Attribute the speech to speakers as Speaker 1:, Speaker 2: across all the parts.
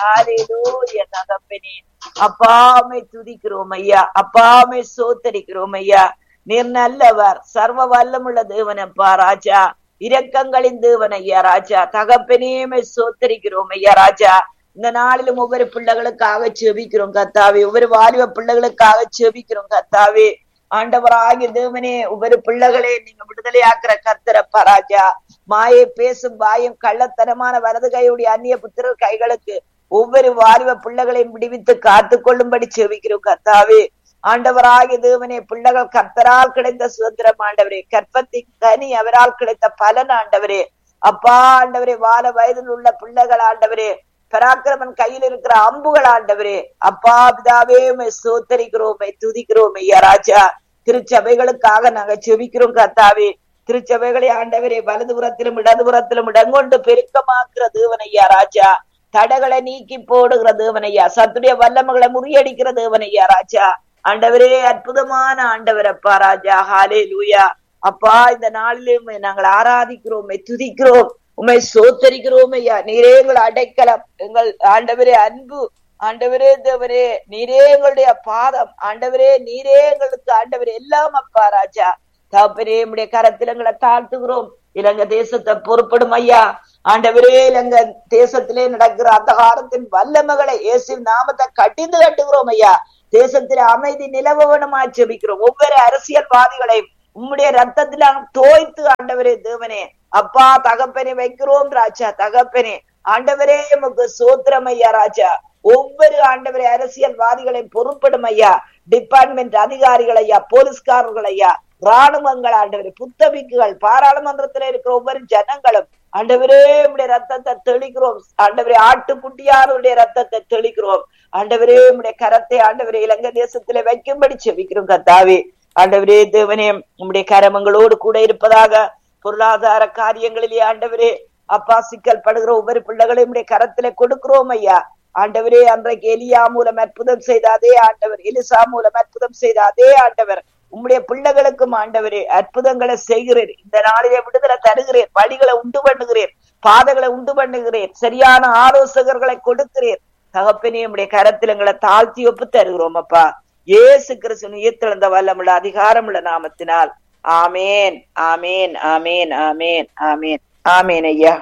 Speaker 1: ஹalleluya தகப்பனே அப்பாமை துதிக்கிறோம் ஐயா அப்பாமை சோத்தரிக்கிறோம் ஐயா நீர் நல்லவர் சர்வ வல்லமுள்ள தேவனப்பா ராஜா இரக்கங்களின் தேவன் ஐயா ராஜா தகப்பனேமே சோத்தரிக்கிறோம் ஐயா ராஜா இந்த நாளிலும் ஒவ்வொரு பிள்ளைகளுக்காக செபிக்கிறோம் கத்தாவே ஒவ்வொரு வாலிப பிள்ளைகளுக்காக செபிக்கிறோம் கத்தாவே ஆண்டவராகிய தேவனே ஒவ்வொரு பிள்ளைகளே நீங்க விடுதலையாக்குற கர்த்தரப்பா ராஜா மாயை பேசும் வாயும் கள்ளத்தனமான வலது கையுடைய அந்நிய புத்திரர் கைகளுக்கு ஒவ்வொரு வாலிப பிள்ளைகளையும் விடுவித்து காத்து கொள்ளும்படி செவிக்கிறோம் கர்த்தாவே ஆண்டவராகிய தேவனே பிள்ளைகள் கர்த்தரால் கிடைத்த சுதந்திரம் ஆண்டவரே கற்பத்தின் கனி அவரால் கிடைத்த பலன் ஆண்டவரே அப்பா ஆண்டவரே வால வயதில் உள்ள பிள்ளைகள் ஆண்டவரே பராக்கிரமன் கையில் இருக்கிற அம்புகள் ஆண்டவரே அப்பா பிதாவே உம்மை சோத்தரிக்கிறோம் உம்மை துதிக்கிறோம் ஐயா ராஜா திருச்சபைகளுக்காக நாங்க செபிக்கிறோம் கர்த்தாவே திருச்சபைகளை ஆண்டவரே வலதுபுறத்திலும் இடதுபுறத்திலும் இடங்கொண்டு பெருக்கமாக்குற தேவன் ஐயா ராஜா தடைகளை நீக்கி போடுகிற தேவனையா சத்துடைய வல்லமகளை முறியடிக்கிற தேவனையா ராஜா ஆண்டவரே அற்புதமான ஆண்டவரப்பா ராஜா ஹாலே லூயா அப்பா இந்த நாளிலே உம்மை நாங்கள் ஆராதிக்கிறோம் உம்மை துதிக்கிறோம் உம்மை சோத்தரிக்கிறோம் ஐயா நீரே எங்கள் அடைக்கலம் எங்கள் ஆண்டவரே அன்பு ஆண்டவரே தேவரே நீரே எங்களுடைய பாதம் ஆண்டவரே நீரே எங்களுக்கு ஆண்டவரே எல்லாம் அப்பா ராஜா தகப்பனே உம்முடைய கரத்தில் எங்களை தாழ்த்துகிறோம் இலங்கை தேசத்தை பொறுப்படும் ஐயா ஆண்டவரே இலங்கை தேசத்திலே நடக்கிற அந்தகாரத்தின் வல்லமகளை இயேசு நாமத்தை கட்டிந்து கட்டுகிறோம் ஐயா தேசத்திலே அமைதி நிலவ வேணுமா ஜெபிக்கிறோம் ஒவ்வொரு அரசியல்வாதிகளையும் உம்முடைய ரத்தத்தில தோய்த்து ஆண்டவரே தேவனே அப்பா தகப்பனே வைக்கிறோம் ராஜா தகப்பனே ஆண்டவரே எமக்கு சோத்திரம் ஐயா ராஜா ஒவ்வொரு ஆண்டவரே அரசியல்வாதிகளையும் பொறுப்படும் ஐயா டிபார்ட்மெண்ட் அதிகாரிகள் ஐயா போலீஸ்காரர்கள் ஐயா ராணுவங்கள் ஆண்டவரே புத்தபிக்குகள் பாராளுமன்றத்துல இருக்கிற ஒவ்வொரு ஜனங்களும் ஆண்டவரே உடைய ரத்தத்தை தெளிக்கிறோம் ஆண்டவரே ஆட்டுக்குட்டியாருடைய ரத்தத்தை தெளிக்கிறோம் ஆண்டவரே உடைய கரத்தை ஆண்டவரே இலங்கை தேசத்துல வைக்கும்படி செவிக்கிறோம் கத்தாவே ஆண்டவரே தேவனே உம்முடைய கரமங்களோடு கூட இருப்பதாக பொருளாதார காரியங்களிலே ஆண்டவரே அப்பா சிக்கல் படுகிற ஒவ்வொரு பிள்ளைகளையும் உடைய கரத்துல கொடுக்கிறோம் ஐயா ஆண்டவரே அன்றைக்கு எலியா மூலம் அற்புதம் செய்த அதே ஆண்டவர் எலிசா மூலம் அற்புதம் செய்த அதே ஆண்டவர் உம்முடைய பிள்ளைகளுக்கும் ஆண்டவரே அற்புதங்களை செய்கிறேன் இந்த நாளிலே விடுதலை தருகிறேன் வழிகளை உண்டு பண்ணுகிறேன் பாதைகளை உண்டு பண்ணுகிறேன் சரியான ஆலோசகர்களை கொடுக்கிறேன் தகப்பனே உம்முடைய கரத்தில் எங்களை தாழ்த்தி ஒப்பு தருகிறோம் அப்பா ஏசு கிறிஸ்து உயிர்த்தெழுந்த வல்லமுள்ள அதிகாரமுள்ள நாமத்தினால் ஆமேன் ஆமேன் ஆமேன் ஆமேன் ஆமேன் ஆமேன் ஐயா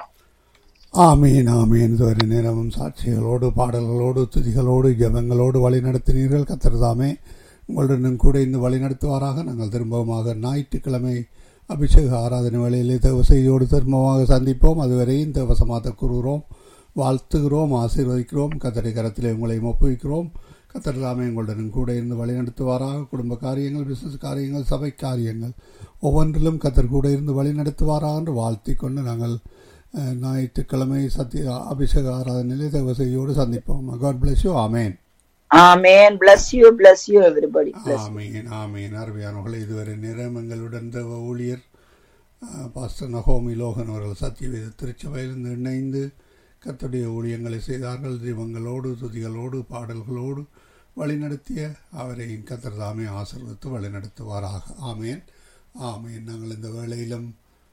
Speaker 2: ஆமீன் ஆமீன் இதுவரை நேரமும் சாட்சிகளோடு பாடல்களோடு துதிகளோடு ஜபங்களோடு வழி நடத்தினீர்கள் கத்திரதாமே உங்களுடனும் கூட இந்த வழி நடத்துவாராக நாங்கள் திரும்பவுமாக ஞாயிற்றுக்கிழமை அபிஷேக ஆராதனை வேளையிலே தேவ செய்தியோடு திரும்பமாக சந்திப்போம் அதுவரையும் தேவசமாத்த கூறுகிறோம் வாழ்த்துகிறோம் ஆசீர்வதிக்கிறோம் கத்தரை கரத்திலே உங்களையும் ஒப்புவிக்கிறோம் கத்தர்தாமே உங்களுடனும் கூட இருந்து வழி நடத்துவாராக குடும்ப காரியங்கள் பிசினஸ் காரியங்கள் சபை காரியங்கள் ஒவ்வொன்றிலும் கத்தர் கூட இருந்து வழி நடத்துவாராக என்று வாழ்த்தி கொண்டு நாங்கள் அஹ், ஞாயிற்றுக்கிழமை சத்திய அபிஷேக ஆராதனையிலே தேவ செய்தியோடு சந்திப்போம் God bless you amen
Speaker 1: amen bless you bless you everybody bless
Speaker 2: ஆமீன் ஆமீன் அருமையானவர்களே இதுவரை நேரம் எங்களுடன் தேவ ஊழியர் அஹ், பாஸ்டர் நகோமி லோகன் அவர்கள் சத்தியவேத திருச்சபையிலிருந்து இணைந்து கர்த்தருடைய ஊழியங்களை செய்தார்கள் தீபங்களோடு துதிகளோடு பாடல்களோடு வழிநடத்திய அவரை கத்தர் தாமே ஆசீர்வதித்து வழிநடத்துவாராக ஆமேன் ஆமேன் நாங்கள் இந்த வேளையிலும்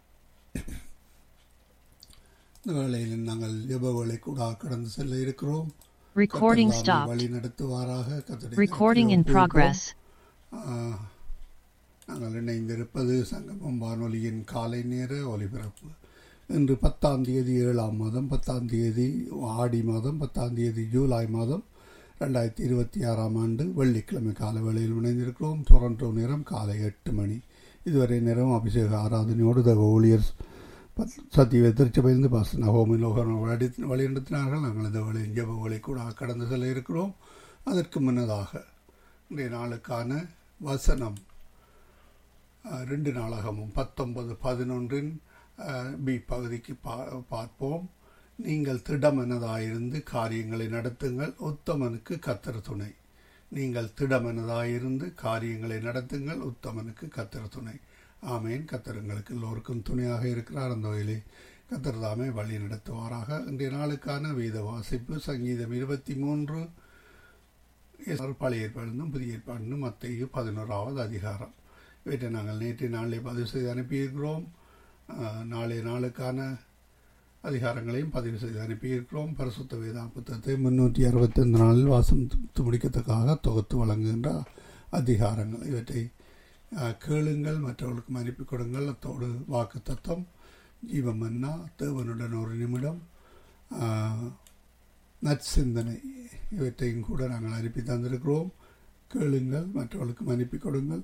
Speaker 2: இந்த வேளையிலும் நாங்கள் ஜெப வேலை கூட கடந்து செல்ல இருக்கிறோம்
Speaker 3: Recording
Speaker 2: கர்த்தர் தாமே
Speaker 3: stopped.
Speaker 2: வழி நடத்துவாராக கர்த்தருடைய
Speaker 3: Recording in
Speaker 2: கரத்திலே
Speaker 3: progress.
Speaker 2: ஆஹ், நாங்கள் இணைந்திருப்பது சங்கமம் வானொலியின் காலை நேர ஒலிபரப்பு இன்று பத்தாம் தேதி ஏழாம் மாதம் பத்தாம் தேதி ஆடி மாதம் பத்தாம் தேதி ஜூலை மாதம் ரெண்டாயிரத்தி இருபத்தி ஆறாம் ஆண்டு வெள்ளிக்கிழமை காலை வேளையில் இணைந்திருக்கிறோம் டொரண்டோ நேரம் காலை எட்டு மணி இதுவரை நேரம் அபிஷேக ஆராதனையோடு தக ஊழியர் பத்- சத்திய திருச்சபையிலிருந்து பாஸ் நகோமி லோகன் வழி வழிநடத்தினார்கள் நாங்கள் இந்த வழி ஜெப வழி கூட கடந்து செல்ல இருக்கிறோம் அதற்கு முன்னதாக இன்றைய நாளுக்கான வசனம் அஹ், ரெண்டு நாளாகமும் பத்தொன்பது பதினொன்றின் அஹ், பி பகுதிக்கு பா பார்ப்போம் நீங்கள் திடமனதாயிருந்து காரியங்களை நடத்துங்கள் உத்தமனுக்கு கத்தர் துணை நீங்கள் திடமனதாயிருந்து காரியங்களை நடத்துங்கள் உத்தமனுக்கு கத்தர் துணை ஆமேன் கத்தர் எங்களுக்கு எல்லோருக்கும் துணையாக இருக்கிறார் அந்த வகையிலே கத்தர் தாமே வழி நடத்துவாராக இன்றைய நாளுக்கான வேத வாசிப்பு சங்கீதம் இருபத்தி மூன்று இயேசுவார் பழைய ஏற்பாடுனும் புதிய ஏற்பாடுனும் மத்திய பதினோராவது அதிகாரம் இவற்றை நாங்கள் நேற்று நாளிலே பதிவு செய்து அனுப்பியிருக்கிறோம் அஹ், நாளைய நாளுக்கான அதிகாரங்களையும் பதிவு செய்து அனுப்பியிருக்கிறோம் பரிசுத்த வேதா புத்தகத்தை முன்னூற்றி அறுபத்தைந்து நாளில் வாசம் முடிக்கத்தக்காக தொகுத்து வழங்குகின்ற அதிகாரங்கள் இவற்றை அஹ், கேளுங்கள் மற்றவர்களுக்கும் அனுப்பி கொடுங்கள் அத்தோடு வாக்கு தத்துவம் ஜீவமன்னா தேவனுடன் ஒரு நிமிடம் அஹ், நற்சிந்தனை இவற்றையும் கூட நாங்கள் அனுப்பி தந்திருக்கிறோம் கேளுங்கள் மற்றவர்களுக்கும் அனுப்பி கொடுங்கள்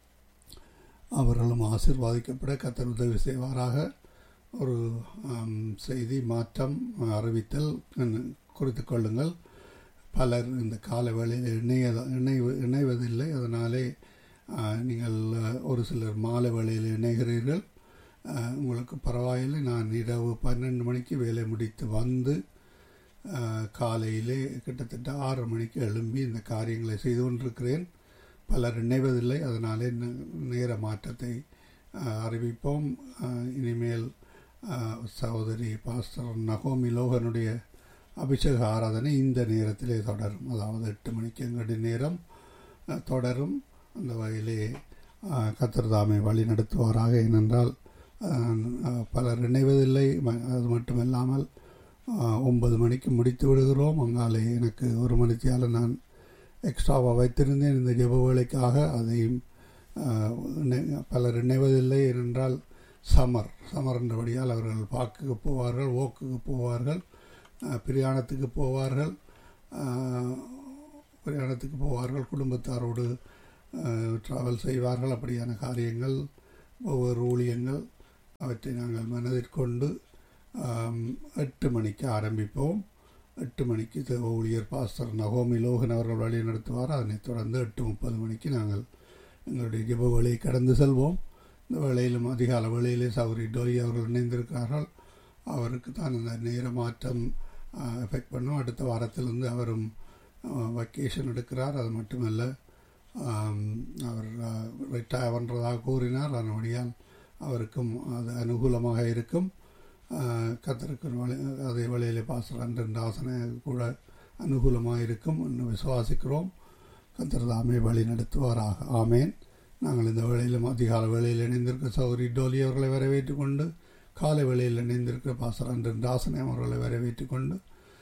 Speaker 2: அவர்களும் ஆசிர்வாதிக்கப்பட கத்தர் உதவி செய்வாராக ஒரு ஆம், செய்தி மாற்றம் அறிவித்தல் என்று குறித்து கொள்ளுங்கள் பலர் இந்த கால வேளையில் இணைய இணைவு இணைவதில்லை அதனாலே ஆ, நீங்கள் ஆ, ஒரு சிலர் மாலை வேளையில் இணைகிறீர்கள் ஆ, உங்களுக்கு பரவாயில்லை நான் இரவு பன்னெண்டு மணிக்கு வேலை முடித்து வந்து ஆ, காலையிலே கிட்டத்தட்ட ஆறு மணிக்கு எழும்பி இந்த காரியங்களை செய்து கொண்டிருக்கிறேன் பலர் இணைவதில்லை அதனாலே ந- நேர மாற்றத்தை ஆ, அறிவிப்போம் ஆ, இனிமேல் ஆ, சகோதரி பாஸ்டர் நகோமி லோகனுடைய அபிஷேக ஆராதனை இந்த நேரத்திலே தொடரும் அதாவது எட்டு மணிக்கு எங்களுடைய நேரம் ஆ, தொடரும் அந்த வகையிலே ஆ, கர்த்தர் தாமே வழி நடத்துவாராக ஏனென்றால் ஆ, ஆ, பலர் இணைவதில்லை ம- அது மட்டுமல்லாமல் ஆ, ஒன்பது மணிக்கு முடித்து விடுகிறோம் அங்காலே எனக்கு ஒரு மணித்தியால் நான் எக்ஸ்ட்ராவாக வைத்திருந்தேன் இந்த ஜெப வேலைக்காக அதையும் ஆஹ், இணை- பலர் இணைவதில்லை ஏனென்றால் சமர் சமர் என்றபடியால் அவர்கள் பார்க்குக்கு போவார்கள் ஓக்குக்கு போவார்கள் ஆஹ், பிரயாணத்துக்கு போவார்கள் ஆஹ், பிரயாணத்துக்கு போவார்கள் குடும்பத்தாரோடு ட்ராவல் செய்வார்கள் அப்படியான காரியங்கள் ஒவ்வொரு ஊழியங்கள் அவற்றை நாங்கள் மனதிற்கொண்டு ஆம், எட்டு மணிக்கு ஆரம்பிப்போம் எட்டு மணிக்கு த- ஊழியர் பாஸ்டர் நகோமி லோகன் அவர்கள் வழி நடத்துவார் அதனைத் தொடர்ந்து எட்டு முப்பது மணிக்கு நாங்கள் எங்களுடைய ஜெப வேலையை கடந்து செல்வோம் இந்த வேளையிலும் அதிகால வேளையிலே சௌரி டோலி அவர்கள் இணைந்திருக்கிறார்கள் அவருக்கு தான் அந்த நேர மாற்றம் எஃபெக்ட் பண்ணும் அடுத்த வாரத்திலிருந்து அவரும் வக்கேஷன் எடுக்கிறார் அது மட்டுமல்ல ஆம், அவர் ரிட்டையர் பண்ணுறதாக கூறினார் அதனுடையால் அவருக்கும் அது அனுகூலமாக இருக்கும் கத்தருக்கு வழி அதே வழியிலே பாசர் அன்றன் ஆசனை கூட அனுகூலமாக இருக்கும் என்று விசுவாசிக்கிறோம் கத்தர் தாமே வழி நடத்துவாராக ஆமேன் நாங்கள் இந்த வேளையிலும் அதிகால வேளையில் இணைந்திருக்கிற சௌரி டோலி அவர்களை வரவேற்றுக் கொண்டு காலை வேளையில் இணைந்திருக்கிற பாசர் அன்றன் தாசனை அவர்களை வரவேற்றுக் கொண்டு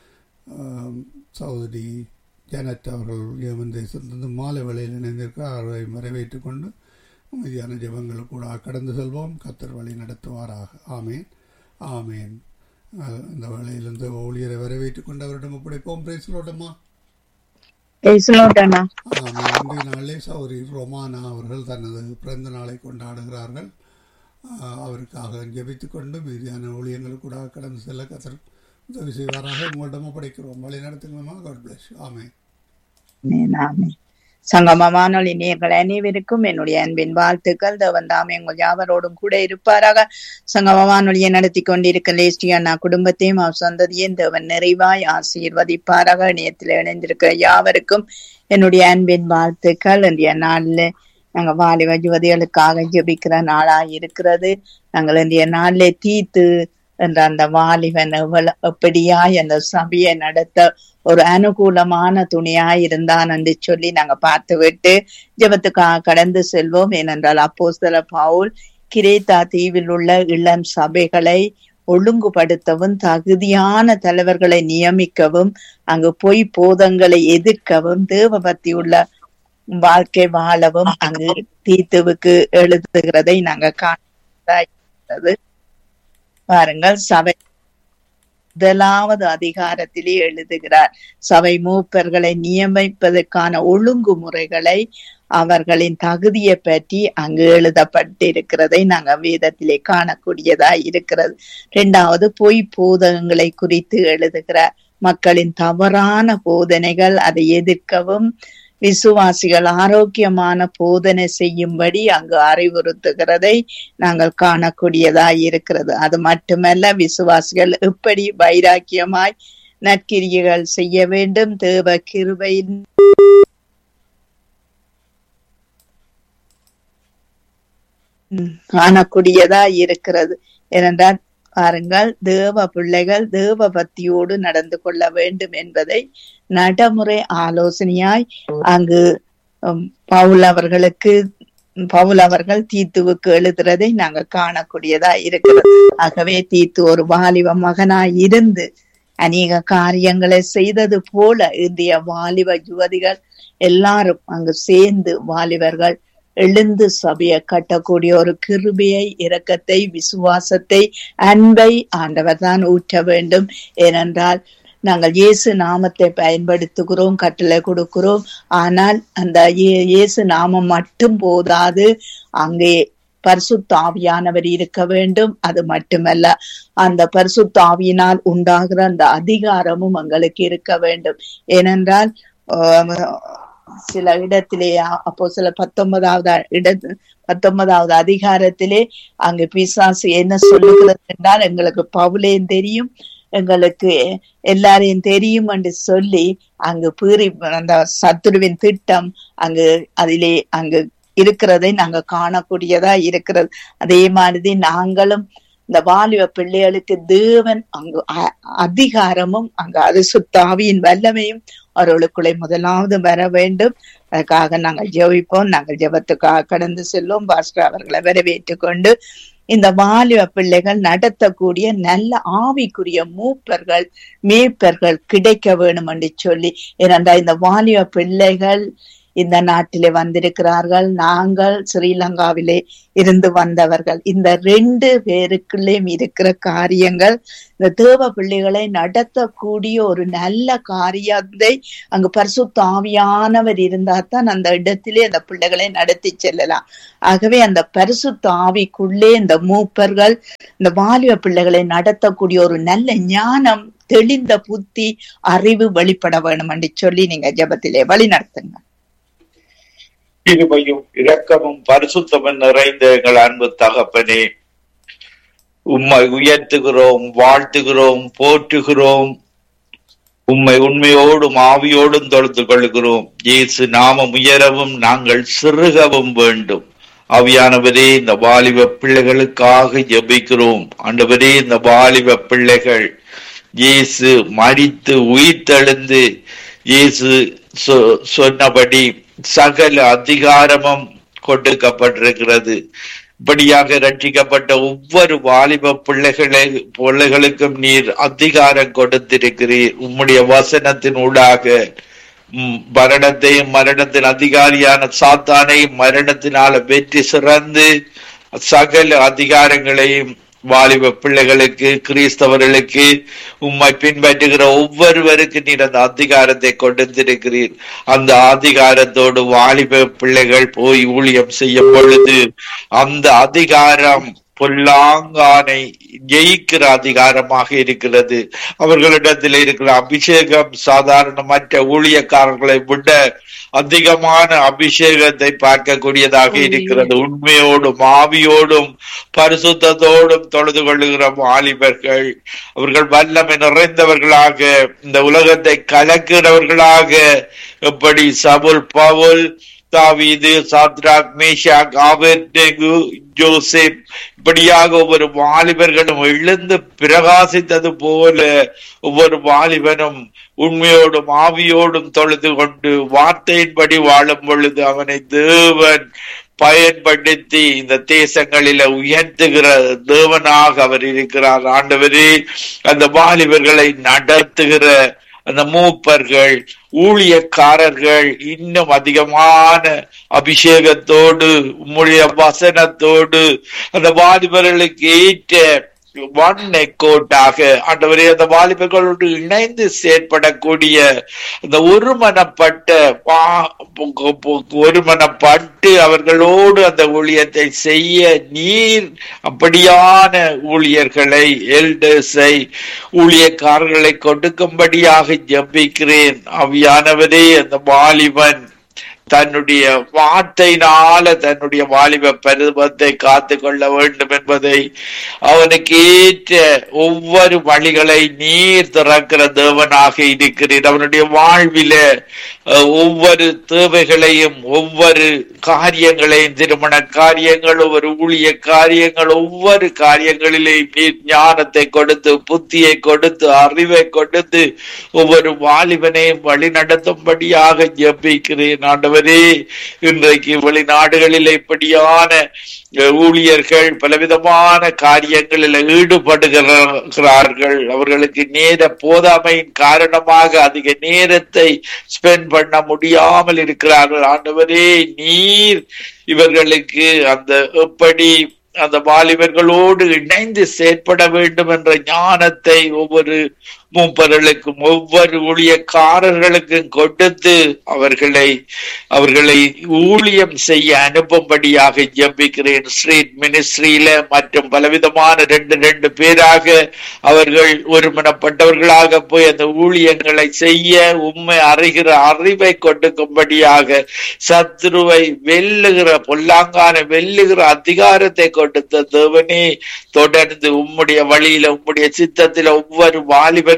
Speaker 2: ஆம், சகோதரி ஜானட் அவர்கள் ஏமன் தேசத்திலிருந்து மாலை வேளையில் இணைந்திருக்கிறார் அவரை வரவேற்றுக் கொண்டு அமைதியான ஜெபங்கள் கூட கடந்து செல்வோம் கத்தர் வழி நடத்துவாராக ஆமேன் ஆமேன் அஹ், இந்த வேளையிலிருந்து ஊழியரை வரவேற்றுக் கொண்டு அவரிடம் ஒப்படைப்போம் பிரைஸ்லோட்டம்மா
Speaker 3: பேசலோட்டண்ணா
Speaker 2: ஆமாம் இன்றைய நாளிலே சௌரி ரொமானா அவர்கள் தனது பிறந்த நாளை கொண்டாடுகிறார்கள் ஆஹ், அவருக்காக ஜெபித்துக் கொண்டு மீதியான ஊழியங்கள் கூட கடந்து செல்ல கத்தர் உதவி செய்வாராக உங்களிடம் ஒப்படைக்கிறோம் வழி நடத்துங்களா காட் பிளஸ் ஆமேன்
Speaker 3: ஆமே சங்கமமானொலி நேர்கள் அனைவருக்கும் என்னுடைய அன்பின் வாழ்த்துக்கள் தேவன் தாமே உங்கள் யாவரோடும் கூட இருப்பாராக சங்கமமானொலியை நடத்தி கொண்டிருக்க லேஸ்டி அண்ணா குடும்பத்தையும் அவர் சொந்ததையும் தேவன் நிறைவாய் ஆசீர்வதிப்பாராக இணையத்தில் இணைந்திருக்கிற யாவருக்கும் என்னுடைய அன்பின் வாழ்த்துக்கள் இன்றைய நாளில் நாங்க வாலிப யுவதிகளுக்காக ஜெபிக்கிற நாளா இருக்கிறது நாங்கள் இன்றைய நாளிலே தீத்து என்ற அந்த வாலிபன் எவ்வளவு எப்படியாய் அந்த சபையை நடத்த ஒரு அனுகூலமான துணியாய் இருந்தான் என்று சொல்லி நாங்க பார்த்து விட்டு ஜெபத்துக்காக கடந்து செல்வோம் ஏனென்றால் அப்போஸ்தல பவுல் கிரேத்தா தீவில் உள்ள இளம் சபைகளை ஒழுங்குபடுத்தவும் தகுதியான தலைவர்களை நியமிக்கவும் அங்கு பொய் போதங்களை எதிர்க்கவும் தேவபக்தி உள்ள வாழ்க்கை வாழவும் அங்கு தீத்துவுக்கு எழுதுகிறதை நாங்க காண பாருங்கள் சபை முதலாவது அதிகாரத்திலே எழுதுகிறார் சபை மூப்பர்களை நியமிப்பதற்கான ஒழுங்குமுறைகளை அவர்களின் தகுதியை பற்றி அங்கு எழுதப்பட்டிருக்கிறதை நாங்க வேதத்திலே காணக்கூடியதா இருக்கிறது இரண்டாவது பொய் போதகங்களை குறித்து எழுதுகிறார் மக்களின் தவறான போதனைகள் அதை எதிர்க்கவும் விசுவாசிகள் ஆரோக்கியமான போதனை செய்யும்படி அங்கு அறிவுறுத்துகிறதை நாங்கள் காணக்கூடியதா இருக்கிறது அது மட்டுமல்ல விசுவாசிகள் எப்படி வைராக்கியமாய் நற்கிரியைகள் செய்ய வேண்டும் தேவ கிருபையின் காணக்கூடியதா இருக்கிறது ஏனென்றால் பாருங்கள் தேவ பிள்ளைகள் தேவ பக்தியோடு நடந்து கொள்ள வேண்டும் என்பதை நடைமுறை ஆலோசனையாய் அங்கு பவுல் அவர்களுக்கு பவுல் அவர்கள் தீத்துவுக்கு எழுதுறதை நாங்க காணக்கூடியதா இருக்கிறது ஆகவே தீத்து ஒரு வாலிப மகனாய் இருந்து அநேக காரியங்களை செய்தது போல இந்திய வாலிப யுவதிகள் எல்லாரும் அங்கு சேர்ந்து வாலிபர்கள் எழுந்து சபையை கட்டக்கூடிய ஒரு கிருபியை இரக்கத்தை விசுவாசத்தை அன்பை ஆண்டவர் தான் ஊற்ற வேண்டும் ஏனென்றால் நாங்கள் இயேசு நாமத்தை பயன்படுத்துகிறோம் கட்டளை கொடுக்கிறோம் ஆனால் அந்த இயே- இயேசு நாமம் மட்டும் போதாது அங்கே பரிசுத்தாவியானவர் இருக்க வேண்டும் அது மட்டுமல்ல அந்த பரிசுத்தாவியினால் உண்டாகிற அந்த அதிகாரமும் எங்களுக்கு இருக்க வேண்டும் ஏனென்றால் ஆஹ், சில இடத்திலே அப்போ சில பத்தொன்பதாவது இட பத்தொன்பதாவது அதிகாரத்திலே அங்கு பிசாசு என்ன சொல்லுகிறது என்றால் எங்களுக்கு பவுலேயும் தெரியும் எங்களுக்கு எல்லாரையும் தெரியும் என்று சொல்லி அங்கு பீறி அந்த சத்துருவின் திட்டம் அங்கு அதிலே அங்கு இருக்கிறதை நாங்க காணக்கூடியதா இருக்கிறது அதே மாதிரி நாங்களும் இந்த வாலிப பிள்ளைகளுக்கு தேவன் அங்கு அ- அதிகாரமும் அங்கு அரிசுத்தாவியின் வல்லமையும் அவர்களுக்குள்ளே முதலாவது வர வேண்டும் அதுக்காக நாங்கள் ஜெபிப்போம் நாங்கள் ஜெபத்துக்காக கடந்து செல்வோம் பாஸ்டர் அவர்களை வரவேற்றுக் கொண்டு இந்த வாலிப பிள்ளைகள் நடத்தக்கூடிய நல்ல ஆவிக்குரிய மூப்பர்கள் மேய்ப்பர்கள் கிடைக்க வேணும் என்று சொல்லி ஏனென்றால் இந்த வாலிப பிள்ளைகள் இந்த நாட்டிலே வந்திருக்கிறார்கள் நாங்கள் ஸ்ரீலங்காவிலே இருந்து வந்தவர்கள் இந்த ரெண்டு பேருக்குள்ளேயும் இருக்கிற காரியங்கள் இந்த தேவ பிள்ளைகளை நடத்தக்கூடிய ஒரு நல்ல காரியத்தை அங்கு பரிசுத்த ஆவியானவர் இருந்தா தான் அந்த இடத்திலே அந்த பிள்ளைகளை நடத்தி செல்லலாம் ஆகவே அந்த பரிசுத்த ஆவிக்குள்ளே இந்த மூப்பர்கள் இந்த வாலிப பிள்ளைகளை நடத்தக்கூடிய ஒரு நல்ல ஞானம் தெளிந்த புத்தி அறிவு வெளிப்பட வேணும் என்று சொல்லி நீங்க ஜெபத்திலே வழி நடத்துங்க
Speaker 4: கிருபையும் இரக்கமும் பரிசுத்தமும் நிறைந்த எங்கள் அன்பு தகப்பனே உம்மை உயர்த்துகிறோம் வாழ்த்துகிறோம் போற்றுகிறோம் உம்மை உண்மையோடும் ஆவியோடும் தொழுது கொள்கிறோம் இயேசு நாமம் உயரவும் நாங்கள் சிறுகவும் வேண்டும் ஆவியானவரே இந்த வாலிப பிள்ளைகளுக்காக ஜெபிக்கிறோம் ஆண்டவரே இந்த வாலிப பிள்ளைகள் இயேசு மடித்து உயிர்த்தெழுந்து இயேசு சொ- சொன்னபடி சகல அதிகாரமும் கொடுக்கப்பட்டிருக்கிறது இப்படியாக ரட்சிக்கப்பட்ட ஒவ்வொரு வாலிப பிள்ளைகளை பிள்ளைகளுக்கும் நீர் அதிகாரம் கொடுத்திருக்கிறீர் உம்முடைய வசனத்தின் ஊடாக ம், மரணத்தையும் மரணத்தின் அதிகாரியான சாத்தானையும் மரணத்தினால வெற்றி சிறந்து சகல அதிகாரங்களையும் வாலிப பிள்ளைகளுக்கு கிறிஸ்தவர்களுக்கு உம்மை பின்பற்றுகிற ஒவ்வொருவருக்கு நீர் அந்த அதிகாரத்தை கொடுத்திருக்கிறீர் அந்த அதிகாரத்தோடு வாலிப பிள்ளைகள் போய் ஊழியம் செய்யும் பொழுது அந்த அதிகாரம் பொல்லாங்கானை ஜெயிக்கிற அதிகாரமாக இருக்கிறது அவர்களிடத்தில் இருக்கிற அபிஷேகம் சாதாரணமற்ற ஊழியக்காரர்களை விட அதிகமான அபிஷேகத்தை பார்க்கக்கூடியதாக இருக்கிறது உண்மையோடும் ஆவியோடும் பரிசுத்தத்தோடும் தொழுது கொள்ளுகிற வாலிபர்கள் அவர்கள் வல்லமை நிறைந்தவர்களாக இந்த உலகத்தை கலக்கிறவர்களாக எப்படி சவுல் பவுல் தாவீது சாத்ராக் மேஷாக் ஆபேத்நேகு ஜோசேப் இப்படியாக ஒவ்வொரு வாலிபர்களும் எழுந்து பிரகாசித்தது போல ஒவ்வொரு வாலிபனும் உண்மையோடும் ஆவியோடும் தொழுது கொண்டு வார்த்தையின்படி வாழும் பொழுது அவனை தேவன் பயன்படுத்தி இந்த தேசங்களில உயர்த்துகிற தேவனாக அவர் இருக்கிறார் ஆண்டவரே அந்த வாலிபர்களை நடத்துகிற அந்த மூப்பர்கள் ஊழியக்காரர்கள் இன்னும் அதிகமான அபிஷேகத்தோடு உம்முடைய வசனத்தோடு அந்த வாலிபர்களுக்கு ஏற்ற வண்ணை கோட்டாக ஆண்டவரே அந்த வாலிபர்களோடு இணைந்து செயற்படக்கூடிய அந்த ஒருமனப்பட்ட வா- பொ- பொ- ஒருமனப்பட்டு அவர்களோடு அந்த ஊழியத்தை செய்ய நீர் அப்படியான ஊழியர்களை எல்டர்ஸை ஊழியக்காரர்களை கொடுக்கும்படியாக ஜெபிக்கிறேன் அவியானவரே அந்த வாலிபன் தன்னுடைய வார்த்தையினால தன்னுடைய வாலிப பருவத்தை காத்து கொள்ள வேண்டும் என்பதை அவனுக்கு ஏற்ற ஒவ்வொரு வழிகளை நீர் திறக்கிற தேவனாக இருக்கிறீர் அவனுடைய வாழ்வில அஹ், ஒவ்வொரு தேவைகளையும் ஒவ்வொரு காரியங்களையும் திருமண காரியங்கள் ஒவ்வொரு ஊழிய காரியங்கள் ஒவ்வொரு காரியங்களிலேயும் நீர் ஞானத்தை கொடுத்து புத்தியை கொடுத்து அறிவை கொடுத்து ஒவ்வொரு வாலிபனையும் வழி நடத்தும்படியாக ஜெபிக்கிறேன் ஆண்டவரே ஆண்டவரே இன்றைக்கு வெளிநாடுகளில் இப்படியான அஹ், ஊழியர்கள் பலவிதமான காரியங்களில் ஈடுபடுகிறார்கள் அவர்களுக்கு நேர போதாமையின் காரணமாக அதிக நேரத்தை ஸ்பெண்ட் பண்ண முடியாமல் இருக்கிறார்கள் ஆண்டவரே நீர் இவர்களுக்கு அந்த எப்படி அந்த வாலிபர்களோடு இணைந்து செயற்பட வேண்டும் என்ற ஞானத்தை ஒவ்வொரு மூப்பர்களுக்கும் ஒவ்வொரு ஊழியக்காரர்களுக்கும் கொடுத்து அவர்களை அவர்களை ஊழியம் செய்ய அனுப்பும்படியாக ஜெபிக்கிறேன் ஸ்ட்ரீட் மினிஸ்ட்ரியில மற்றும் பலவிதமான ரெண்டு ரெண்டு பேராக அவர்கள் ஒருமனப்பட்டவர்களாக போய் அந்த ஊழியங்களை செய்ய உண்மை அறிகிற அறிவை கொடுக்கும்படியாக சத்ருவை வெல்லுகிற பொல்லாங்கான வெல்லுகிற அதிகாரத்தை கொடுத்த தேவனே தொடர்ந்து உம்முடைய வழியில உம்முடைய சித்தத்தில ஒவ்வொரு வாலிபர்களும்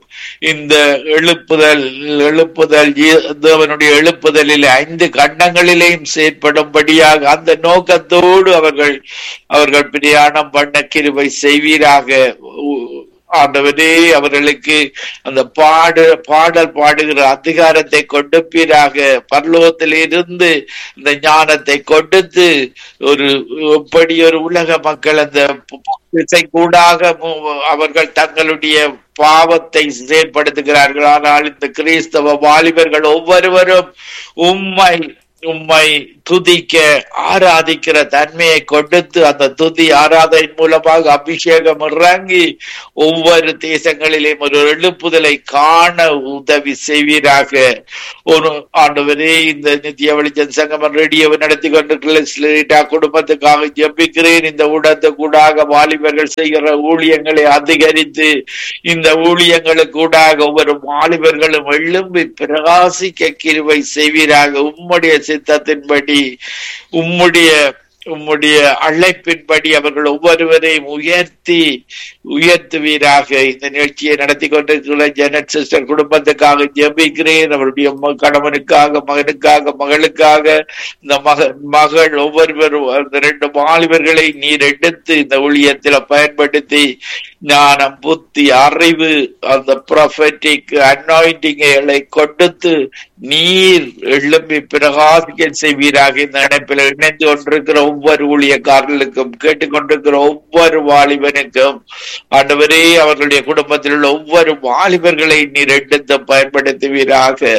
Speaker 4: இந்த எழுப்புதல் எழுப்புதல் இ- தேவனுடைய எழுப்புதலில் ஐந்து கண்டங்களிலேயும் செயற்படும்படியாக அந்த நோக்கத்தோடு அவர்கள் அவர்கள் பிரயாணம் பண்ண கிருபை செய்வீராக உ- ஆண்டவரே அவர்களுக்கு அந்த பாடு பாடல் பாடுகிற அதிகாரத்தை கொடுப்பீராக பரலோகத்தில் இருந்து இந்த ஞானத்தை கொடுத்து ஒரு எப்படி ஒரு உலக மக்கள் அந்த திசை கூடாக மு- அவர்கள் தங்களுடைய பாவத்தை செயற்படுத்துகிறார்கள் ஆனால் இந்த கிறிஸ்தவ வாலிபர்கள் ஒவ்வொருவரும் உம்மை உம்மை துதிக்க ஆராதிக்கிற தன்மையை கொடுத்து அந்த துதி ஆராதனை மூலமாக அபிஷேகம் இறங்கி ஒவ்வொரு தேசங்களிலேயும் ஒரு எழுப்புதலை காண உதவி செய்வீராக ஒரு ஆண்டவரே இந்த நித்திய வெளிச்சம் சங்கமம் ரேடியோவை நடத்தி கொண்டிருக்கிற குடும்பத்துக்காக ஜெபிக்கிறேன் இந்த ஊடகத்துக்கூடாக வாலிபர்கள் செய்கிற ஊழியங்களை அதிகரித்து இந்த ஊழியங்களுக்கூடாக ஒவ்வொரு வாலிபர்களும் எழும்பி பிரகாசிக்க கிருவை செய்வீராக உம்முடைய சித்தத்தின்படி உம்முடைய உம்முடைய அழைப்பின்படி அவர்கள் ஒவ்வொருவரையும் உயர்த்தி உயர்த்துவீராக இந்த நிகழ்ச்சியை நடத்தி கொண்டிருக்கிற ஜெனட் சிஸ்டர் குடும்பத்துக்காக ஜெபிக்கிறேன் அவருடைய ம- கணவனுக்காக மகனுக்காக மகளுக்காக இந்த மக மகள் ஒவ்வொருவரும் அந்த ரெண்டு வாலிபர்களை நீர் எடுத்து இந்த ஊழியத்தில் பயன்படுத்தி ஞானம் புத்தி அறிவு அந்த ப்ரொஃபட்டிக் அன்னாயிண்டிங்களை கொடுத்து நீர் எழும்பி பிரகாசிக்க செய்வீராக இந்த இணைப்பில் இணைந்து கொண்டிருக்கிற ஒவ்வொரு ஊழியக்காரர்களுக்கும் கேட்டுக்கொண்டிருக்கிற ஒவ்வொரு வாலிபனுக்கும் ஆண்டவரே அவர்களுடைய குடும்பத்தில் உள்ள ஒவ்வொரு வாலிபர்களை நீர் எடுத்து பயன்படுத்துவீராக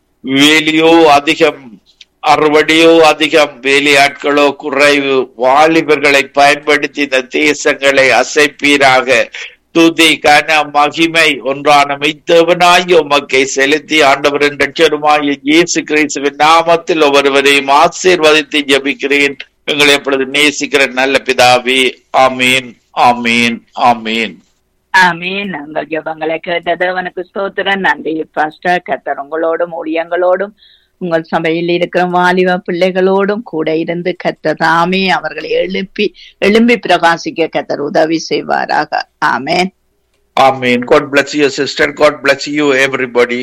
Speaker 4: வேலியோ அதிகம் அறுவடையோ அதிகம் வேலையாட்களோ குறைவு வாலிபர்களை பயன்படுத்தி இந்த தேசங்களை அசைப்பீராக துதி கன மகிமை ஒன்றான மெய்த்தேவனாய் உமக்கை செலுத்தி ஆண்டவரின் ரட்சருமாய இயேசு கிறிஸ்துவின் நாமத்தில் ஒவ்வொருவரையும் ஆசீர்வதித்து ஜெபிக்கிறேன் எங்களை எப்பொழுது நேசிக்கிற நல்ல பிதாவே ஆமீன் ஆமீன் ஆமீன்
Speaker 3: ஆமீன் நாங்கள் ஜெபங்களை கேட்ட தேவனுக்கு ஸ்தோத்திரம் நன்றி பாஸ்டர் கத்தர் உங்களோடும் ஊழியங்களோடும் உங்கள் சபையில் இருக்கிற வாலிப பிள்ளைகளோடும் கூட இருந்து கத்தர் தாமே அவர்களை எழுப்பி எழும்பி பிரகாசிக்க கத்தர் உதவி செய்வாராக ஆமேன்
Speaker 4: ஆமீன் God bless you sister God bless you everybody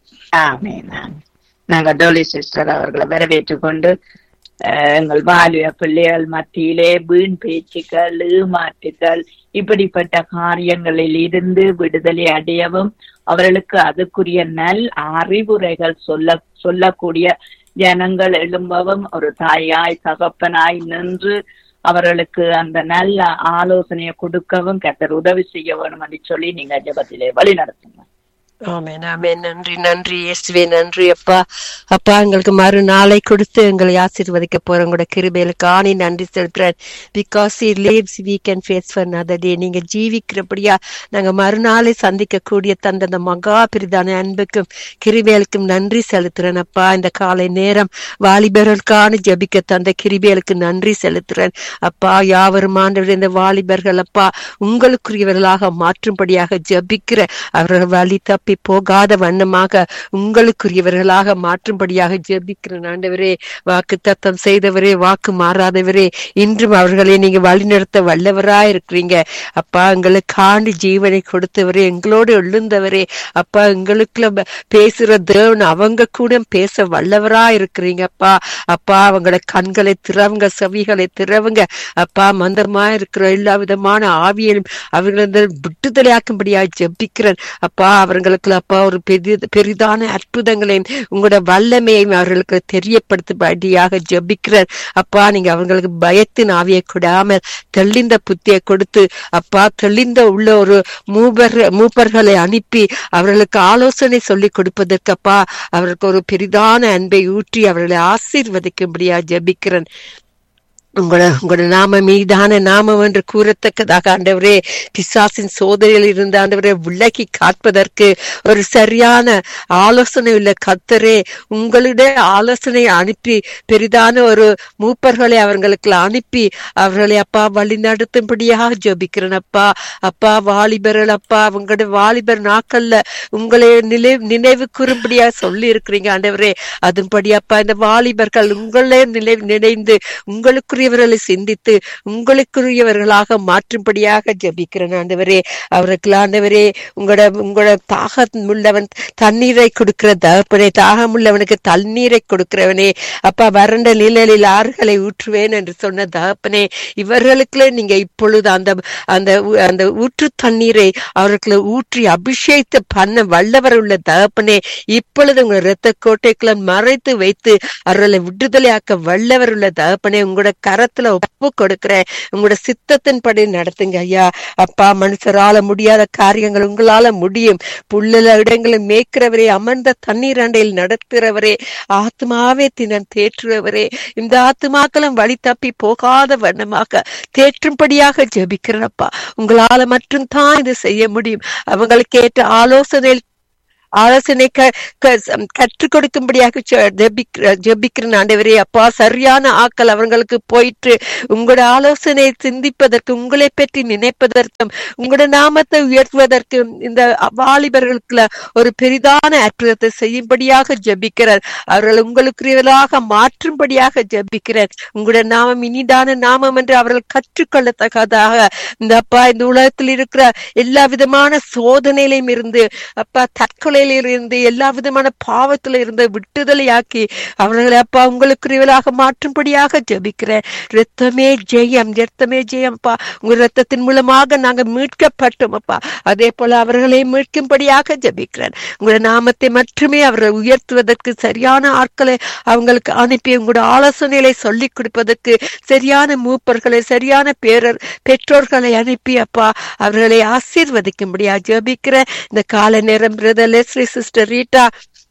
Speaker 3: ஆமேன் நாங்க டோலி சிஸ்டர் அவர்களை வரவேற்றுக் கொண்டு அஹ், எங்கள் வாலிப பிள்ளைகள் மத்தியிலே வீண் பேச்சுக்கள் ஏமாற்றுகள் இப்படிப்பட்ட காரியங்களில் இருந்து விடுதலை அடையவும் அவர்களுக்கு அதுக்குரிய நல் அறிவுரைகள் சொல்ல சொல்லக்கூடிய ஜனங்கள் எழும்பவும் ஒரு தாயாய் தகப்பனாய் நின்று அவர்களுக்கு அந்த நல்ல ஆலோசனையை கொடுக்கவும் கத்தர் உதவி செய்ய வேணும் என்று சொல்லி நீங்க ஜெபத்திலே வழி நடத்துங்க
Speaker 5: ஆமென் ஆமென் நன்றி நன்றி இயேசுவே நன்றி அப்பா அப்பா எங்களுக்கு மறுநாளை கொடுத்து எங்களை ஆசீர்வதிக்க போற உங்களோட கிருபையிலுக்கு ஆணி நன்றி செலுத்துறேன் because he lives we can face for another day நீங்க ஜீவிக்கிறபடியா நாங்க மறுநாளை சந்திக்க கூடிய தந்த அந்த மகா பிரிதான அன்புக்கும் கிருபைகளுக்கும் நன்றி செலுத்துறேன் அப்பா இந்த காலை நேரம் வாலிபர்களுக்கான ஜெபிக்க தந்த கிருபைகளுக்கு நன்றி செலுத்துறேன் அப்பா யாவரும் ஆண்டவர் இந்த வாலிபர்கள் அப்பா உங்களுக்குரியவர்களாக மாற்றும்படியாக ஜெபிக்கிற அவர்கள் வழி தப்பி போகாத வண்ணமாக உங்களுக்குரியவர்களாக மாற்றும்படியாக ஜெபிக்கிறேன் ஆண்டவரே வாக்கு தத்தம் செய்தவரே வாக்கு மாறாதவரே இன்றும் அவர்களை நீங்க வழிநடத்த வல்லவராய் இருக்கிறீங்க அப்பா எங்களுக்காண்டு ஜீவனை கொடுத்தவரே எங்களோடு எழுந்தவரே அப்பா எங்களுக்குள்ள ப- பேசுற தேவன் அவங்க கூட பேச வல்லவரா இருக்கிறீங்க அப்பா அப்பா அவங்கள கண்களை திறவுங்க செவிகளை திறவுங்க அப்பா மந்தமா இருக்கிற எல்லா விதமான ஆவியலும் அவர்களை விட்டுதலையாக்கும்படியா ஜெபிக்கிறேன் அப்பா அவர்களுக்கு அவர்களுக்கு அப்பா ஒரு பெரிய பெரிதான அற்புதங்களையும் உங்களோட வல்லமையையும் அவர்களுக்கு தெரியப்படுத்தும்படியாக ஜெபிக்கிறார் அப்பா நீங்க அவங்களுக்கு பயத்தின் ஆவியை கொடாமல் தெளிந்த புத்தியை கொடுத்து அப்பா தெளிந்த உள்ள ஒரு மூவர் மூப்பர்களை அனுப்பி அவர்களுக்கு ஆலோசனை சொல்லி கொடுப்பதற்கு அப்பா அவருக்கு ஒரு பெரிதான அன்பை ஊற்றி அவர்களை ஆசீர்வதிக்கும்படியா ஜெபிக்கிறேன் உங்களோட உங்களோட நாம மீதான நாமம் என்று கூறத்தக்கதாக ஆண்டவரே பிசாசின் சோதனையில் இருந்த ஆண்டவரே விலக்கி காட்பதற்கு ஒரு சரியான ஆலோசனை உள்ள கத்தரே உங்களுடைய ஆலோசனை அனுப்பி பெரிதான ஒரு மூப்பர்களை அவர்களுக்கு அனுப்பி அவர்களை அப்பா வழி நடத்தும்படியாக ஜபிக்கிறேன் அப்பா அப்பா வாலிபர்கள் அப்பா உங்களுடைய வாலிபர் நாட்கள்ல உங்களை நிலை நினைவு கூறும்படியா சொல்லி இருக்கிறீங்க ஆண்டவரே அதன்படி அப்பா இந்த வாலிபர்கள் உங்களே நிலை நினைந்து உங்களுக்குரிய உங்களுக்குரியவர்களை சிந்தித்து உங்களுக்குரியவர்களாக மாற்றும்படியாக ஜபிக்கிறேன் ஆண்டவரே அவருக்கு ஆண்டவரே உங்களோட உங்களோட தாகம் உள்ளவன் தண்ணீரை கொடுக்கிற தகப்பனே தாகம் உள்ளவனுக்கு தண்ணீரை கொடுக்கிறவனே அப்பா வறண்ட நிழலில் ஆறுகளை ஊற்றுவேன் என்று சொன்ன தகப்பனே இவர்களுக்குள்ள நீங்க இப்பொழுது அந்த அந்த அந்த ஊற்று தண்ணீரை அவர்களுக்கு ஊற்றி அபிஷேகத்தை பண்ண வல்லவர் உள்ள தகப்பனே இப்பொழுது உங்க இரத்த கோட்டைக்குள்ள மறைத்து வைத்து அவர்களை விடுதலையாக்க வல்லவர் உள்ள தகப்பனே உங்களோட கரத்துல ஒப்பு கொடுக்கிறேன் உங்களோட சித்தத்தின்படி நடத்துங்க ஐயா அப்பா மனுஷரால முடியாத காரியங்கள் உங்களால முடியும் புல்லுல இடங்களில் மேய்க்கிறவரே அமர்ந்த தண்ணீர் அண்டையில் நடத்துகிறவரே ஆத்மாவே தினம் தேற்றுறவரே இந்த ஆத்மாக்களும் வழி தப்பி போகாத வண்ணமாக தேற்றும்படியாக ஜெபிக்கிறப்பா உங்களால மட்டும் தான் இது செய்ய முடியும் அவங்களுக்கு ஏற்ற ஆலோசனை ஆலோசனை கற்றுக் கொடுக்கும்படியாக ஜெபிக்கிறேன் ஆண்டவரே அப்பா சரியான ஆக்கள் அவங்களுக்கு போயிட்டு உங்களோட ஆலோசனை சிந்திப்பதற்கு உங்களை பற்றி நினைப்பதற்கும் உங்களோட நாமத்தை உயர்த்துவதற்கும் இந்த வாலிபர்களுக்குள்ள ஒரு பெரிதான அற்புதத்தை செய்யும்படியாக ஜெபிக்கிறார் அவர்கள் உங்களுக்குரியவர்களாக மாற்றும்படியாக ஜெபிக்கிறார் உங்களோட நாமம் இனிதான நாமம் என்று அவர்கள் கற்றுக்கொள்ளத்தக்கதாக இந்த அப்பா இந்த உலகத்தில் இருக்கிற எல்லா விதமான சோதனையிலும் இருந்து அப்பா தற்கொலை வேலையில இருந்து எல்லா விதமான பாவத்துல இருந்து விட்டுதலையாக்கி அவர்களை அப்பா உங்களுக்குரியவளாக மாற்றும்படியாக ஜபிக்கிறேன் ரத்தமே ஜெயம் ரத்தமே ஜெயம் அப்பா உங்க ரத்தத்தின் மூலமாக நாங்க மீட்கப்பட்டோம் அப்பா அதே போல அவர்களை மீட்கும்படியாக ஜபிக்கிறேன் உங்களோட நாமத்தை மட்டுமே அவர்களை உயர்த்துவதற்கு சரியான ஆட்களை அவங்களுக்கு அனுப்பி உங்களோட ஆலோசனைகளை சொல்லிக் கொடுப்பதற்கு சரியான மூப்பர்களை சரியான பேரர் பெற்றோர்களை அனுப்பி அப்பா அவர்களை ஆசீர்வதிக்கும்படியா ஜபிக்கிற இந்த கால நேரம் பிரதர் ஸ்ரீ சிஸ்டர் ரீட்டா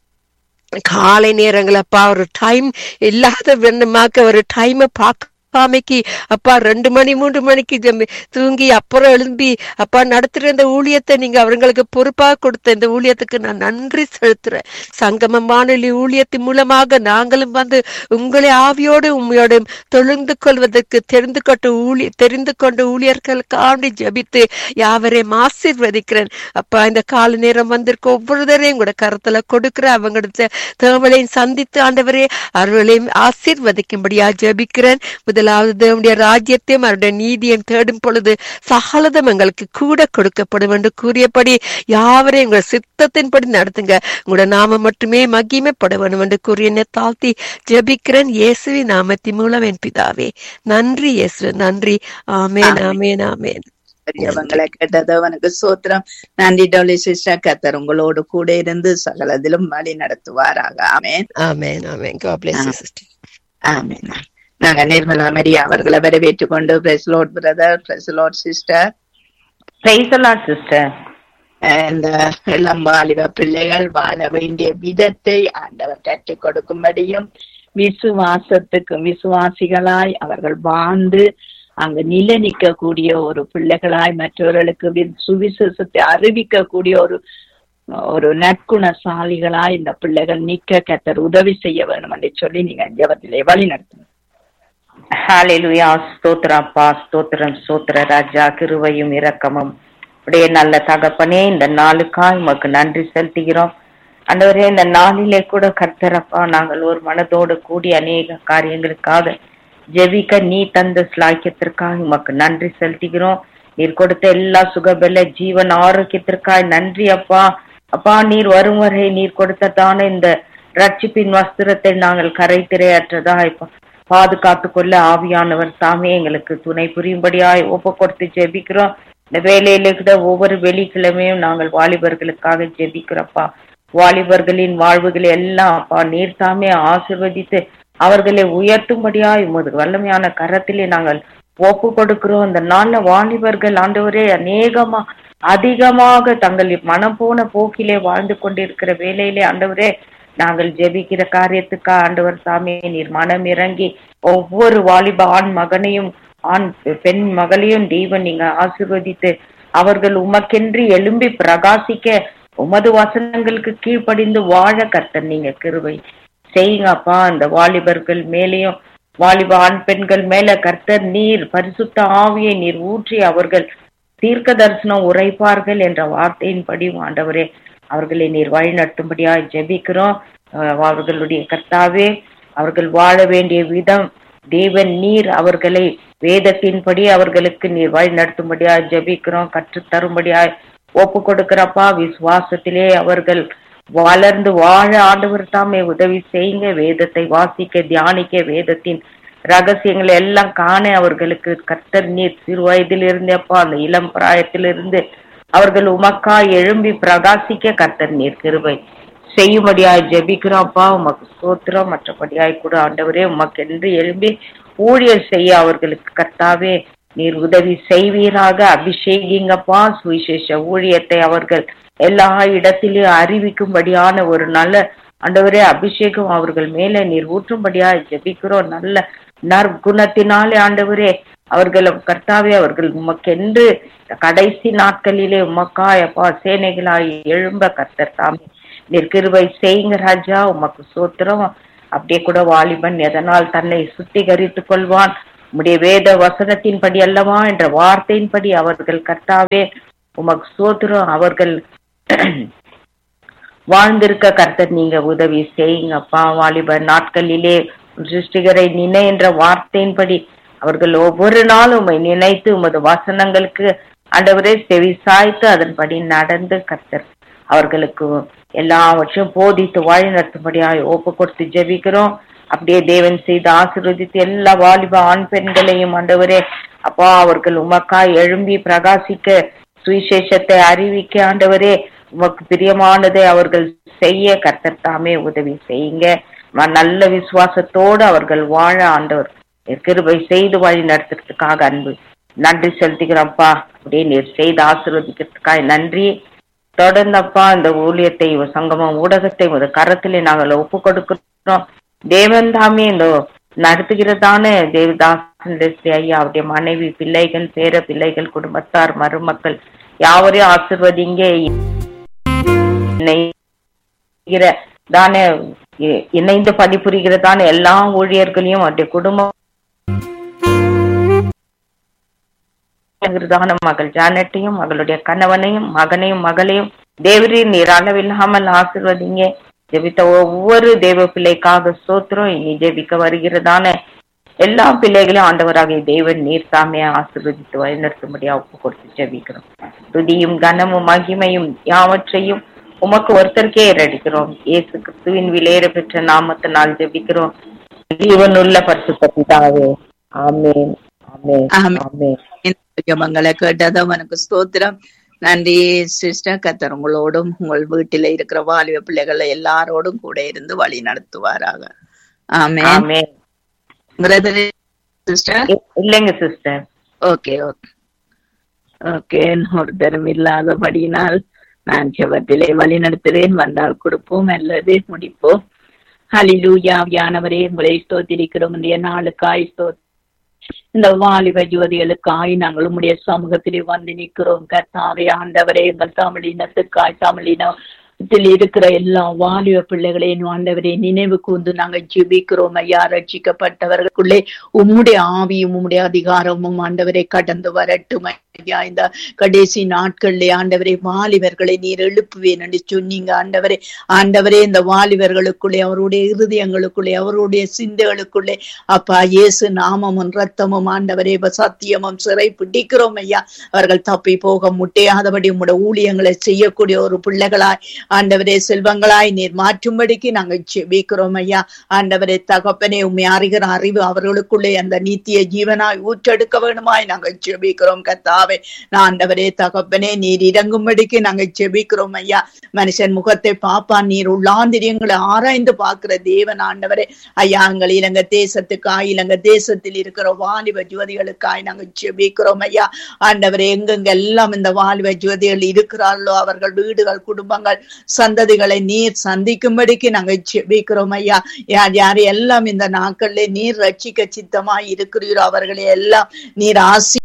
Speaker 5: காலை நேரங்கள் அப்பா ஒரு டைம் இல்லாத வேண்டுமாக்க ஒரு டைமை பார்க்க அப்பாமைக்கு அப்பா ரெண்டு மணி மூன்று மணிக்கு தூங்கி அப்புறம் எழும்பி அப்பா நடத்துற இந்த ஊழியத்தை நீங்க அவங்களுக்கு பொறுப்பாக கொடுத்த இந்த ஊழியத்துக்கு நான் நன்றி செலுத்துறேன் சங்கம வானொலி ஊழியத்தின் மூலமாக நாங்களும் வந்து உங்களை ஆவியோடு உண்மையோடு தொழுந்து கொள்வதற்கு தெரிந்து கொண்ட ஊழிய தெரிந்து கொண்ட ஊழியர்களுக்காண்டி ஜபித்து யாவரையும் ஆசீர்வதிக்கிறேன் அப்பா இந்த கால நேரம் வந்திருக்க ஒவ்வொருத்தரையும் கூட கருத்துல கொடுக்கிற அவங்களோட தேவலையும் சந்தித்து ஆண்டவரே அவர்களையும் ஆசீர்வதிக்கும்படியா ஜபிக்கிறேன் முதல் முதலாவது தேவனுடைய ராஜ்யத்தையும் அவருடைய நீதியும் தேடும் பொழுது சகலதம் எங்களுக்கு கூட கொடுக்கப்படும் என்று கூறியபடி யாவரையும் உங்கள் சித்தத்தின்படி நடத்துங்க உங்களோட நாம மட்டுமே மகிமைப்பட வேண்டும் என்று கூறிய தாழ்த்தி ஜபிக்கிறேன் இயேசுவி நாமத்தின் மூலம் என் பிதாவே நன்றி இயேசு நன்றி ஆமேன் ஆமேன் ஆமேன்
Speaker 3: பெரியவங்களை கேட்டது அவனுக்கு சோத்திரம் நன்றி டோலி சிஸ்டர் கத்தர் உங்களோடு கூட இருந்து சகலதிலும் வழி நடத்துவாராக ஆமேன்
Speaker 5: ஆமேன் ஆமேன் God bless you, sister.
Speaker 3: ஆமேன் நாங்க நிர்மலா மரியா அவர்களை வரவேற்றுக் கொண்டு praise lord brother praise lord sister
Speaker 6: praise எல்லாம் சிஸ்டர்
Speaker 3: இந்த இளம் வாலிப பிள்ளைகள் வாழ வேண்டிய விதத்தை ஆண்டவர் கற்றுக் கொடுக்கும்படியும் விசுவாசத்துக்கும் விசுவாசிகளாய் அவர்கள் வாழ்ந்து அங்கு நில நிற்கக்கூடிய ஒரு பிள்ளைகளாய் மற்றவர்களுக்கு சுவிசேஷத்தை அறிவிக்கக்கூடிய ஒரு ஒரு நற்குணசாலிகளாய் இந்த பிள்ளைகள் நிற்க கத்தர் உதவி செய்ய வேண்டும் என்று சொல்லி நீங்க ஜபத்திலே வழி நடத்துங்க
Speaker 6: ஹalleluya ஸ்தோத்திரம் அப்பா ஸ்தோத்திரம் ஸ்தோத்திர ராஜா கிருவையும் இரக்கமும் உடைய நல்ல தகப்பனே இந்த நாளுக்காய் உமக்கு நன்றி செலுத்துகிறோம் அந்தவரே இந்த நாளிலே கூட கர்த்தரப்பா நாங்கள் ஒரு மனதோடு கூடி அநேக காரியங்களுக்காக ஜெபிக்க நீ தந்த ஸ்லாக்கியத்திற்காக உமக்கு நன்றி செலுத்துகிறோம் நீர் கொடுத்த எல்லா சுகபல ஜீவன் ஆரோக்கியத்திற்காய் நன்றி அப்பா அப்பா நீர் வரும் வரை நீர் கொடுத்ததான இந்த ரட்சிப்பின் வஸ்திரத்தை நாங்கள் கரை திரையற்றதா இப்ப பாதுகாத்து கொள்ள ஆவியானவர் தாமே எங்களுக்கு துணை புரியும்படியாய் ஒப்பு கொடுத்து ஜெபிக்கிறோம் இந்த வேலையில கூட ஒவ்வொரு வெள்ளிக்கிழமையும் நாங்கள் வாலிபர்களுக்காக ஜெபிக்கிறோம்ப்பா வாலிபர்களின் வாழ்வுகளை எல்லாம் அப்பா நீர் தாமே ஆசிர்வதித்து அவர்களை உயர்த்தும்படியாய் உமது வல்லமையான கரத்திலே நாங்கள் ஒப்பு கொடுக்கிறோம் இந்த நாள்ல வாலிபர்கள் ஆண்டவரே அநேகமா அதிகமாக தங்கள் மனம் போன போக்கிலே வாழ்ந்து கொண்டிருக்கிற வேலையிலே ஆண்டவரே நாங்கள் ஜெபிக்கிற காரியத்துக்கா ஆண்டவர் சாமி நீர் மனம் இறங்கி ஒவ்வொரு வாலிப ஆண் மகனையும் ஆண் பெண் மகளையும் தெய்வம் நீங்க ஆசிர்வதித்து அவர்கள் உமக்கென்று எழும்பி பிரகாசிக்க உமது வசனங்களுக்கு கீழ்ப்படிந்து வாழ கர்த்தர் நீங்க கிருபை செய்யுங்கப்பா அந்த வாலிபர்கள் மேலேயும் வாலிப ஆண் பெண்கள் மேல கர்த்தர் நீர் பரிசுத்த ஆவியை நீர் ஊற்றி அவர்கள் தீர்க்க தரிசனம் உரைப்பார்கள் என்ற வார்த்தையின்படி ஆண்டவரே அவர்களை நீர் வழி நடத்தும்படியா ஜெபிக்கிறோம் அஹ் அவர்களுடைய கர்த்தாவே அவர்கள் வாழ வேண்டிய விதம் தேவன் நீர் அவர்களை வேதத்தின்படி அவர்களுக்கு நீர் வழி நடத்தும்படியா ஜெபிக்கிறோம் கற்றுத் தரும்படியா ஒப்பு கொடுக்கிறப்பா விசுவாசத்திலே அவர்கள் வளர்ந்து வாழ ஆண்டவர் தாமே உதவி செய்யுங்க வேதத்தை வாசிக்க தியானிக்க வேதத்தின் ரகசியங்களை எல்லாம் காண அவர்களுக்கு கர்த்தர் நீர் சிறு வயதிலிருந்தேப்பா அந்த இளம் பிராயத்திலிருந்து அவர்கள் உமக்கா எழும்பி பிரகாசிக்க கர்த்தர் நீர் கிருபை செய்யும்படியாய் ஜெபிக்கிறோம்ப்பா உமக்கு சோத்திரம் மற்றபடியாய் கூட ஆண்டவரே உமக்கென்று எழும்பி ஊழியர் செய்ய அவர்களுக்கு கர்த்தாவே நீர் உதவி செய்வீராக அபிஷேகிங்கப்பா சுவிசேஷ ஊழியத்தை அவர்கள் எல்லா இடத்திலும் அறிவிக்கும்படியான ஒரு நல்ல ஆண்டவரே அபிஷேகம் அவர்கள் மேல நீர் ஊற்றும்படியா ஜெபிக்கிறோம் நல்ல நற்குணத்தினாலே ஆண்டவரே அவர்கள் கர்த்தாவே அவர்கள் உமக்கென்று கடைசி நாட்களிலே உமக்காய் அப்பா சேனைகளாய் எழும்ப கர்த்தர் தாமே நீர் கிருபை செய்யுங்க ராஜா உமக்கு சோத்திரம் அப்படியே கூட வாலிபன் எதனால் தன்னை சுத்திகரித்துக் கொள்வான் உம்முடைய வேத வசனத்தின்படி அல்லவா என்ற வார்த்தையின்படி அவர்கள் கர்த்தாவே உமக்கு சோத்திரம் அவர்கள் வாழ்ந்திருக்க கர்த்தர் நீங்க உதவி செய்யுங்கப்பா வாலிப நாட்களிலே சிருஷ்டிகரை நினை என்ற வார்த்தையின்படி அவர்கள் ஒவ்வொரு நாளும் உம்மை நினைத்து உமது வசனங்களுக்கு ஆண்டவரே செவி சாய்த்து அதன்படி நடந்து கர்த்தர் அவர்களுக்கு எல்லாவற்றையும் போதித்து வழி நடத்தும்படியாய் ஒப்பு கொடுத்து ஜெபிக்கிறோம் அப்படியே தேவன் செய்து ஆசீர்வதித்து எல்லா வாலிப ஆண் பெண்களையும் ஆண்டவரே அப்பா அவர்கள் உமக்காய் எழும்பி பிரகாசிக்க சுவிசேஷத்தை அறிவிக்க ஆண்டவரே உமக்கு பிரியமானதை அவர்கள் செய்ய கர்த்தர் தாமே உதவி செய்யுங்க ம- நல்ல விசுவாசத்தோடு அவர்கள் வாழ ஆண்டவர் நீர் கிருபை செய்து வழி நடத்துறதுக்காக அன்பு நன்றி செலுத்துகிறோம்ப்பா அப்படியே நீர் செய்து ஆசீர்வதிக்கிறதுக்காக நன்றி தொடர்ந்தப்பா இந்த ஊழியத்தை உங்க சங்கமம் ஊடகத்தை ஒரு கரத்திலே நாங்கள் ஒப்பு கொடுக்கிறோம் தேவன் தாமே இந்த நடத்துகிறதான தேவதாசன் லெஸ்லி ஐயா அவருடைய மனைவி பிள்ளைகள் பேர பிள்ளைகள் குடும்பத்தார் மருமக்கள் யாவரையும் ஆசிர்வதிங்க இணைகிற தானே இ- இணைந்து பணிபுரிகிறதான எல்லா ஊழியர்களையும் அவருடைய குடும்பம் தான மகள் ஜானட்டையும் மகளுடைய கணவனையும் மகனையும் மகளையும் தேவரின் நீர் அளவில்லாமல் ஆசிர்வதிங்க ஜெபித்த ஒவ்வொரு தேவ பிள்ளைக்காக சோத்திரம் இனி ஜெபிக்க வருகிறதான எல்லா பிள்ளைகளையும் ஆண்டவராகிய தேவன் நீர் தாமே ஆசீர்வதித்து வழிநடத்தும்படியா ஒப்பு கொடுத்து ஜெபிக்கிறோம் துதியும் கனமும் மகிமையும் யாவற்றையும் உமக்கு ஒருத்தருக்கே ஏறடிக்கிறோம் இயேசு கிறிஸ்துவின் விலையேற பெற்ற நாமத்தினால் ஜெபிக்கிறோம் ஜீவனுள்ள பரிசுத்த பிதாவே ஆமென் ஆமென்
Speaker 3: ஆமென்.
Speaker 6: ஆமென்
Speaker 3: இந்த ஜெபங்களை கேட்டது அவனுக்கு ஸ்தோத்திரம் நன்றி சிஸ்டர் கத்தர் உங்களோடும் உங்கள் வீட்டில இருக்கிற வாலிப பிள்ளைகளை எல்லாரோடும் கூட இருந்து வழி நடத்துவாராக ஆமென்
Speaker 6: ஆமென்
Speaker 3: பிரதர் சிஸ்டர்
Speaker 6: இ- இல்லைங்க சிஸ்டர்
Speaker 3: ஓகே ஓகே ஓகே ஒருத்தரும் இல்லாதபடியினால் நான் ஜெபத்திலே வழி நடத்துவேன் வந்தால் கொடுப்போம் அல்லது முடிப்போம் ஹலிலூயா வியானவரே உங்களை ஸ்தோத்திரிக்கிறோம் இந்த நாளுக்காய் ஸ்தோ இந்த வாலிப ஜோதிகளுக்காய் நாங்கள் உம்முடைய சமூகத்திலே வந்து நிற்கிறோம் கர்த்தாவே ஆண்டவரே எங்கள் தமிழினத்துக்காய் தமிழினத்தில் இருக்கிற எல்லா வாலிப பிள்ளைகளையும் ஆண்டவரே நினைவு கூர்ந்து நாங்கள் ஜெபிக்கிறோம் ஐயா ரட்சிக்கப்பட்டவர்களுக்குள்ளே உம்முடைய ஆவியும் உம்முடைய அதிகாரமும் ஆண்டவரை கடந்து வரட்டும் ஐயா இந்த கடைசி நாட்களிலே ஆண்டவரே வாலிபர்களை நீர் எழுப்புவேன் என்று சொன்னீங்க ஆண்டவரே ஆண்டவரே இந்த வாலிபர்களுக்குள்ளே அவருடைய இருதயங்களுக்குள்ளே அவருடைய சிந்தைகளுக்குள்ளே அப்பா இயேசு நாமமும் ரத்தமும் ஆண்டவரே இப்ப சத்தியமும் சிறை பிடிக்கிறோம் ஐயா அவர்கள் தப்பி போக முட்டையாதபடி உம்முடைய ஊழியங்களை செய்யக்கூடிய ஒரு பிள்ளைகளாய் ஆண்டவரே செல்வங்களாய் நீர் மாற்றும்படிக்கு நாங்கள் ஜெபிக்கிறோம் ஐயா ஆண்டவரே தகப்பனே உண்மை அறிகிற அறிவு அவர்களுக்குள்ளே அந்த நித்திய ஜீவனாய் ஊற்றெடுக்க வேணுமாய் நாங்கள் ஜெபிக்கிறோம் கத்தாவே கத்தாவே நான் ஆண்டவரே தகப்பனே நீர் இறங்கும்படிக்கு நாங்க செபிக்கிறோம் ஐயா மனுஷன் முகத்தை பாப்பான் நீர் உள்ளாந்திரியங்களை ஆராய்ந்து பார்க்கிற தேவன் ஆண்டவரே ஐயா எங்கள் இலங்கை தேசத்துக்காய் இலங்கை தேசத்தில் இருக்கிற வாலிப ஜோதிகளுக்காய் நாங்க செபிக்கிறோம் ஐயா ஆண்டவரே எங்கெங்க எல்லாம் இந்த வாலிப ஜோதிகள் இருக்கிறார்களோ அவர்கள் வீடுகள் குடும்பங்கள் சந்ததிகளை நீர் சந்திக்கும்படிக்கு நாங்க செபிக்கிறோம் ஐயா யார் யார் எல்லாம் இந்த நாட்கள்ல நீர் ரட்சிக்க சித்தமா இருக்கிறீரோ அவர்களை எல்லாம் நீர் ஆசி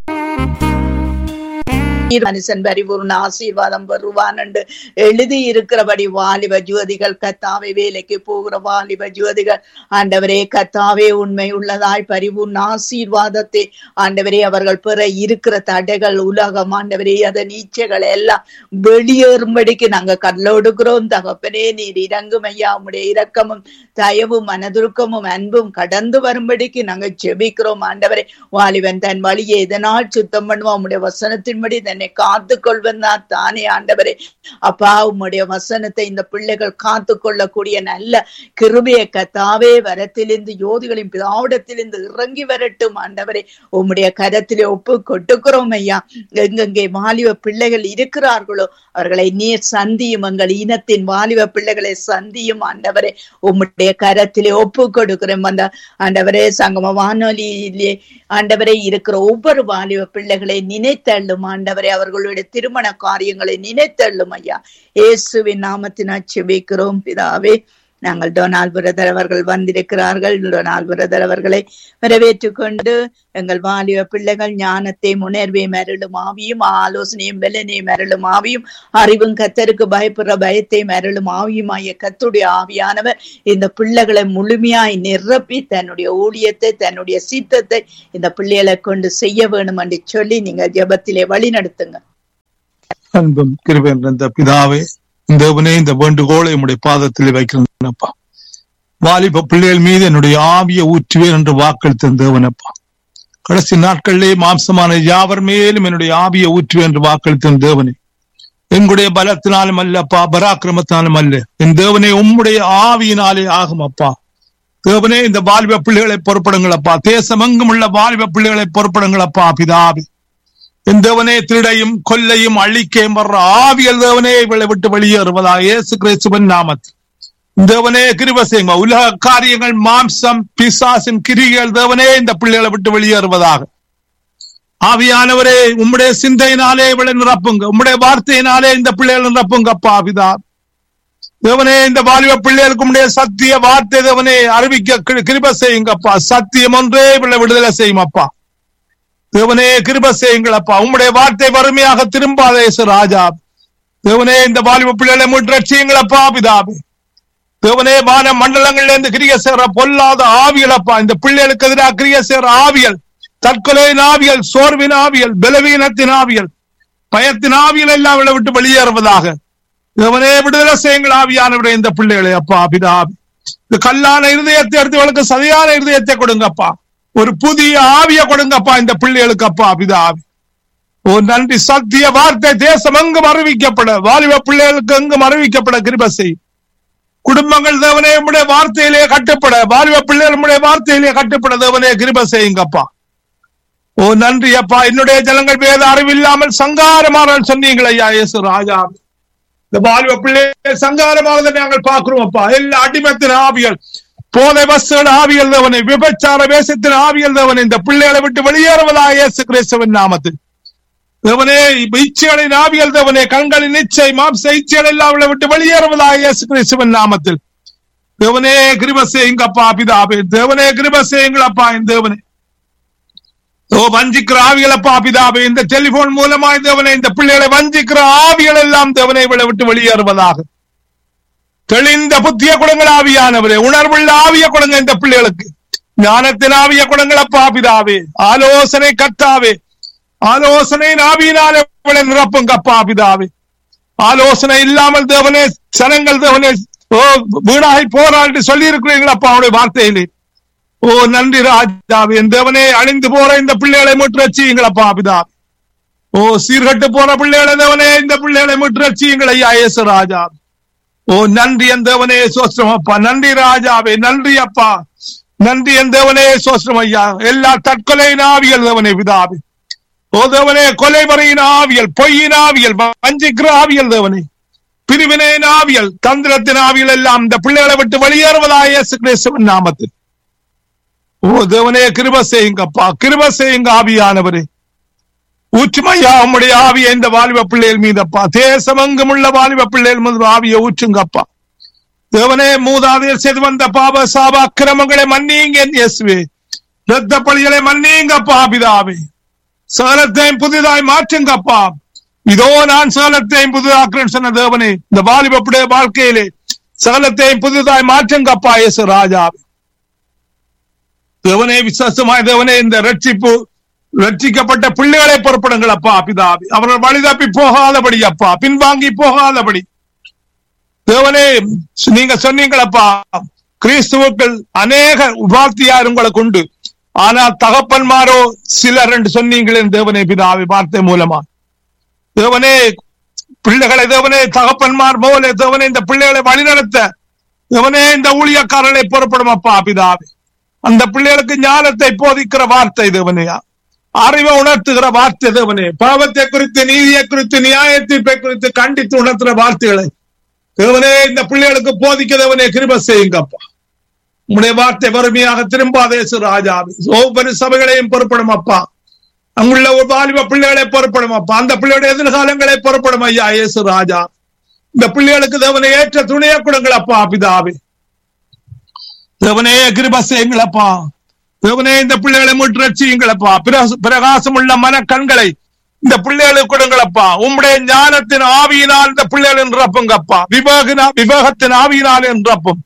Speaker 3: மனுஷன் பரிபூர்ண ஆசீர்வாதம் வருவான் என்று எழுதி இருக்கிறபடி வாலிப ஜோதிகள் கத்தாவை வேலைக்கு போகிற வாலிப ஜோதிகள் ஆண்டவரே கத்தாவே உண்மை உள்ளதாய் பரிபூர்ண ஆசீர்வாதத்தை ஆண்டவரே அவர்கள் பெற இருக்கிற தடைகள் உலகம் ஆண்டவரே அதன் நீச்சைகள் எல்லாம் வெளியேறும்படிக்கு நாங்க கல்லொடுக்கிறோம் தகப்பனே நீர் இறங்கும் ஐயா உம்முடைய இரக்கமும் தயவும் மனதுருக்கமும் அன்பும் கடந்து வரும்படிக்கு நாங்க ஜெபிக்கிறோம் ஆண்டவரே வாலிபன் தன் வழியை எதனால் சுத்தம் பண்ணுவோம் உம்முடைய வசனத்தின்படி தன்னை காத்து கொள்வன் தான் தானே ஆண்டவரே அப்பா உம்முடைய வசனத்தை இந்த பிள்ளைகள் காத்து கொள்ளக்கூடிய நல்ல கிருபைய கத்தாவே வரத்திலிருந்து யோதிகளின் பிதாவிடத்திலிருந்து இறங்கி வரட்டும் ஆண்டவரே உம்முடைய கரத்திலே ஒப்பு கொட்டுக்கிறோம் ஐயா எங்கெங்கே வாலிப பிள்ளைகள் இருக்கிறார்களோ அவர்களை நீர் சந்தியும் எங்கள் இனத்தின் வாலிப பிள்ளைகளை சந்தியும் ஆண்டவரே உம்முடைய கரத்திலே ஒப்பு கொடுக்கிறோம் அந்த ஆண்டவரே சங்கம வானொலியிலே ஆண்டவரே இருக்கிற ஒவ்வொரு வாலிப பிள்ளைகளை நினைத்தள்ளும் ஆண்டவரே அவர்களுடைய திருமண காரியங்களை நினைத்தள்ளும் ஐயா இயேசுவின் நாமத்தினால் செபிக்கிறோம் பிதாவே நாங்கள் டொனால்ட் பிரதர் அவர்கள் வந்திருக்கிறார்கள் டொனால்ட் பிரதர் அவர்களை வரவேற்றுக் கொண்டு எங்கள் வாலிப பிள்ளைகள் ஞானத்தை முன்னேர்வை மருளும் ஆவியும் ஆலோசனையும் வெள்ளனையும் மருளும் ஆவியும் அறிவும் கத்தருக்கு பயப்படுற பயத்தை மருளும் ஆவியுமாய கத்துடைய ஆவியானவர் இந்த பிள்ளைகளை முழுமையாய் நிரப்பி தன்னுடைய ஊழியத்தை தன்னுடைய சீத்தத்தை இந்த பிள்ளைகளை கொண்டு செய்ய வேணும் என்று சொல்லி நீங்க ஜெபத்திலே வழி நடத்துங்க
Speaker 7: அன்பும் கிருபை நிறைந்த பிதாவே இந்த தேவனே இந்த வேண்டுகோளை உம்முடைய பாதத்தில் வைக்கிறேன்ப்பா வாலிப பிள்ளைகள் மீது என்னுடைய ஆவிய ஊற்றுவேன் என்று வாக்களித்த தேவனப்பா கடைசி நாட்களிலே மாம்சமான யாவர் மேலும் என்னுடைய ஆவிய ஊற்றுவேன் என்று வாக்களித்த தேவனே எங்களுடைய பலத்தினாலும் அல்லப்பா பராக்கிரமத்தினாலும் அல்ல என் தேவனே உம்முடைய ஆவியினாலே ஆகும் அப்பா தேவனே இந்த வாலிப பிள்ளைகளை பொறுப்படுங்களப்பா தேசமெங்கும் உள்ள வாலிப பிள்ளைகளை பொறுப்படுங்களப்பா பிதாவி என் தேவனே திருடையும் கொல்லையும் அழிக்கையும் வர்ற ஆவியல் தேவனே இவளை விட்டு வெளியேறுவதா இயேசு கிறிஸ்துவன் நாமத்தில் தேவனே கிருபசேங்க உலக காரியங்கள் மாம்சம் பிசாசின் கிரிகள் தேவனே இந்த பிள்ளைகளை விட்டு வெளியேறுவதாக ஆவியானவரே உம்முடைய சிந்தையினாலே இவளை நிரப்புங்க உம்முடைய வார்த்தையினாலே இந்த பிள்ளைகளை நிரப்புங்க அப்பா பிதா தேவனே இந்த வாலிப பிள்ளைகளுக்கு உம்முடைய சத்திய வார்த்தை தேவனே அறிவிக்க கிரு- கிருப செய்யுங்கப்பா சத்தியம் ஒன்றே இவளை விடுதலை செய்யும் அப்பா தேவனே கிருப செய்யுங்களப்பா உம்முடைய வார்த்தை வறுமையாக திரும்பாதே இயேசு ராஜா தேவனே இந்த வாலிப பிள்ளைகளை மீட்டு ரட்சியுங்களப்பா பிதாபி தேவனே வான மண்டலங்கள்ல இருந்து கிரிய சேர பொல்லாத ஆவியலப்பா இந்த பிள்ளைகளுக்கு எதிராக கிரிய சேர ஆவியல் தற்கொலையின் ஆவியல் சோர்வின் ஆவியல் பலவீனத்தின் ஆவியல் பயத்தின் ஆவியல் எல்லாம் அவளை விட்டு வெளியேறுவதாக தேவனே விடுதலை செய்யுங்கள் ஆவியானவரே இந்த பிள்ளைகளை அப்பா பிதாபி இந்த கல்லான இருதயத்தை எடுத்து இவளுக்கு சதையான இருதயத்தை கொடுங்கப்பா ஒரு புதிய ஆவிய கொடுங்கப்பா இந்த பிள்ளைகளுக்கு அப்பா பிதாபி ஓ நன்றி சத்திய வார்த்தை தேசம் எங்கும் அறிவிக்கப்பட வாலிப பிள்ளைகளுக்கு எங்கும் அறிவிக்கப்பட கிருப செய் குடும்பங்கள் தேவனே உம்முடைய வார்த்தையிலே கட்டுப்பட வாலிப பிள்ளைகள் உம்முடைய வார்த்தையிலே கட்டுப்பட தேவனே கிருப செய்யுங்கப்பா ஓ நன்றி அப்பா என்னுடைய ஜனங்கள் வேத அறிவில்லாமல் சங்காரமான சொன்னீங்கள் ஐயா இயேசு ராஜா இந்த வாலிப பிள்ளைகள் சங்காரமானதை நாங்கள் பார்க்கிறோம் அப்பா எல்லா அடிமத்தின் ஆவியல் போதை வசுகள் ஆவியல் தேவனை விபச்சார வேஷத்தின் ஆவியல் தேவனை இந்த பிள்ளைகளை விட்டு வெளியேறுவதா இயேசு கிறிஸ்துவின் நாமத்தில் தேவனே இச்சைகளின் ஆவியல் தேவனே கண்களின் இச்சை மாம்ச இச்சைகள் எல்லாம் அவளை விட்டு வெளியேறுவதா இயேசு கிறிஸ்துவின் நாமத்தில் தேவனே கிருப செய்யுங்கப்பா பிதாபே தேவனே கிருப செய்யுங்களப்பா என் தேவனே ஓ வஞ்சிக்கிற ஆவிகளப்பா பிதாபே இந்த டெலிபோன் மூலமாய் தேவனே இந்த பிள்ளைகளை வஞ்சிக்கிற ஆவிகள் எல்லாம் தேவனை இவளை விட்டு வெளியேறுவதாக தெளிந்த புத்திய குடங்கள் ஆவியானவரே உணர்வுள்ள ஆவிய குடங்க இந்த பிள்ளைகளுக்கு ஞானத்தின் ஆவிய குடங்களப்பா பிதாவே ஆலோசனை கத்தாவே ஆலோசனை ஆவியினாலே இவளை நிரப்புங்கப்பா பிதாவே ஆலோசனை இல்லாமல் தேவனே சனங்கள் தேவனே ஓ வீணாகி போராடி சொல்லி இருக்கிறீங்களப்பா அவருடைய வார்த்தையிலே ஓ நன்றி ராஜாவே என் தேவனே அணிந்து போற இந்த பிள்ளைகளை மீட்டு ரட்சியுங்களப்பா பிதா ஓ சீர்கட்டு போற பிள்ளைகளை தேவனே இந்த பிள்ளைகளை மீட்டு ரட்சியுங்கள் ஐயா இயேசு ராஜா ஓ நன்றி என் தேவனே சோஸ்திரம் அப்பா நன்றி ராஜாவே நன்றி அப்பா நன்றி என் தேவனே சோஸ்திரம் ஐயா எல்லா தற்கொலை நாவியல் தேவனே பிதாவே ஓ தேவனே கொலைவரையின் ஆவியல் பொய்யின் ஆவியல் வஞ்சிக்கிற ஆவியல் தேவனே பிரிவினையின் ஆவியல் தந்திரத்தின் ஆவியல் எல்லாம் இந்த பிள்ளைகளை விட்டு வெளியேறுவதாக இயேசு கிறிஸ்துவின் நாமத்தில் ஓ தேவனே கிருப செய்யுங்கப்பா கிருப செய்யுங்க ஆவியானவரே ஊற்றுமையா உம்முடைய ஆவியை இந்த வாலிப பிள்ளைகள் மீதப்பா தேசமெங்கும் உள்ள வாலிப பிள்ளைகள் மீது ஆவியை ஊற்றுங்கப்பா தேவனே மூதாதையர் செய்து வந்த பாப சாப அக்கிரமங்களை மன்னியுங்க இயேசுவே இரத்த பலிகளை மன்னியுங்கப்பா பிதாவே சகலத்தையும் புதிதாய் மாற்றுங்கப்பா இதோ நான் சகலத்தையும் புதிதாக்குறேன் சொன்ன தேவனே இந்த வாலிபப்புடைய வாழ்க்கையிலே சகலத்தையும் புதிதாய் மாற்றுங்கப்பா இயேசு ராஜா தேவனே விசுவாசமாய் தேவனே இந்த ரட்சிப்பு ரட்சிக்கப்பட்ட பிள்ளைகளை பொறுப்படுங்கள் அப்பா பிதாவி அவர்கள் வழி தப்பி போகாதபடி அப்பா பின்வாங்கி போகாதபடி தேவனே நீங்க சொன்னீங்களப்பா கிறிஸ்துவுக்கள் அநேக உபார்த்தியார் உங்களை கொண்டு ஆனால் தகப்பன்மாரோ சிலர் என்று சொன்னீங்களே தேவனே பிதாவி வார்த்தை மூலமா தேவனே பிள்ளைகளை தேவனே தகப்பன்மார் போல தேவனே இந்த பிள்ளைகளை வழிநடத்த தேவனே இந்த ஊழியக்காரர்களை புறப்படும் அப்பா பிதாவி அந்த பிள்ளைகளுக்கு ஞானத்தை போதிக்கிற வார்த்தை தேவனையா அறிவை உணர்த்துகிற வார்த்தை தேவனே பாவத்தை குறித்து நீதியை குறித்து நியாய தீர்ப்பை குறித்து கண்டித்து உணர்த்துற வார்த்தைகளை தேவனே இந்த பிள்ளைகளுக்கு போதிக்க தேவனே கிருப செய்யுங்கப்பா உங்களுடைய வார்த்தை வறுமையாக திரும்பாதேசு ராஜாவி ஒவ்வொரு சபைகளையும் பொறுப்படும் அப்பா அங்குள்ள ஒரு வாலிப பிள்ளைகளை பொறுப்படும் அப்பா அந்த பிள்ளையுடைய எதிர்காலங்களை பொறுப்படும் ஐயா இயேசு ராஜா இந்த பிள்ளைகளுக்கு தேவனை ஏற்ற துணையை கொடுங்கள் அப்பா பிதாவே தேவனே கிருப செய்யுங்களப்பா தேவனே இந்த பிள்ளைகளை மீட்டு ரட்சியுங்களப்பா பிரகாச- பிரகாசம் உள்ள மன கண்களை இந்த பிள்ளைகளுக்கு கொடுங்களப்பா உம்முடைய ஞானத்தின் ஆவியினால் இந்த பிள்ளைகளை நிரப்புங்கப்பா விவேகனா விவேகத்தின் ஆவியினால் நிரப்பும்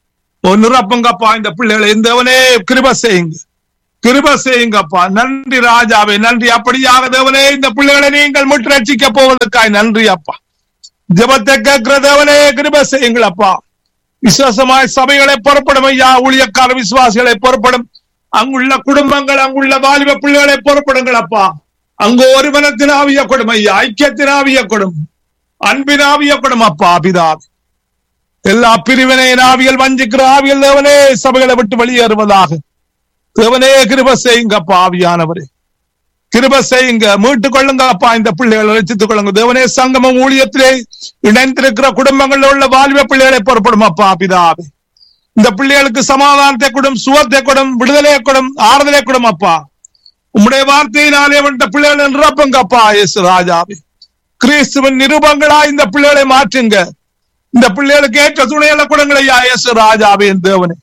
Speaker 7: ஓ நிரப்புங்கப்பா இந்த பிள்ளைகளை இந்தவனே கிருப செய்யுங்க கிருப செய்யுங்கப்பா நன்றி ராஜாவே நன்றி அப்படியாக தேவனே இந்த பிள்ளைகளை நீங்கள் மீட்டு ரட்சிக்க போவதற்காய் நன்றி அப்பா ஜெபத்தை கேட்கிற தேவனே கிருப செய்யுங்களப்பா விசுவாசமாய் சபைகளை புறப்படும் ஐயா ஊழியக்கார விசுவாசிகளை புறப்படும் அங்குள்ள குடும்பங்கள் அங்குள்ள வாலிப பிள்ளைகளை புறப்படுங்கள் அப்பா அங்கு ஒரு மனத்தின் ஆவிய கொடும் ஐயா ஐக்கியத்தின் ஆவிய கொடும் அன்பின் ஆவிய கொடும் அப்பா பிதாவே எல்லா பிரிவினையின் ஆவியல் வஞ்சிக்கிற ஆவியல் தேவனே சபைகளை விட்டு வெளியேறுவதாக தேவனே கிருப செய்யுங்கப்பா ஆவியானவரே கிருப செய்யுங்க மீட்டுக் கொள்ளுங்க அப்பா இந்த பிள்ளைகளை ரசித்துக் கொள்ளுங்க தேவனே சங்கமம் ஊழியத்திலே இணைந்திருக்கிற குடும்பங்களில் உள்ள வாலிப பிள்ளைகளை பொறுப்படும் அப்பா பிதாவே இந்த பிள்ளைகளுக்கு சமாதானத்தை கொடும் சுகத்தை கொடும் விடுதலையை கொடும் ஆறுதலை கொடும் அப்பா உம்முடைய வார்த்தையினாலே வந்த பிள்ளைகளை நிரப்புங்க அப்பா இயேசு ராஜாவே கிறிஸ்துவின் நிருபங்களா இந்த பிள்ளைகளை மாற்றுங்க இந்த பிள்ளைகளுக்கு ஏற்ற துணையில கொடுங்கள் ஐயா இயேசு ராஜாவே என் தேவனே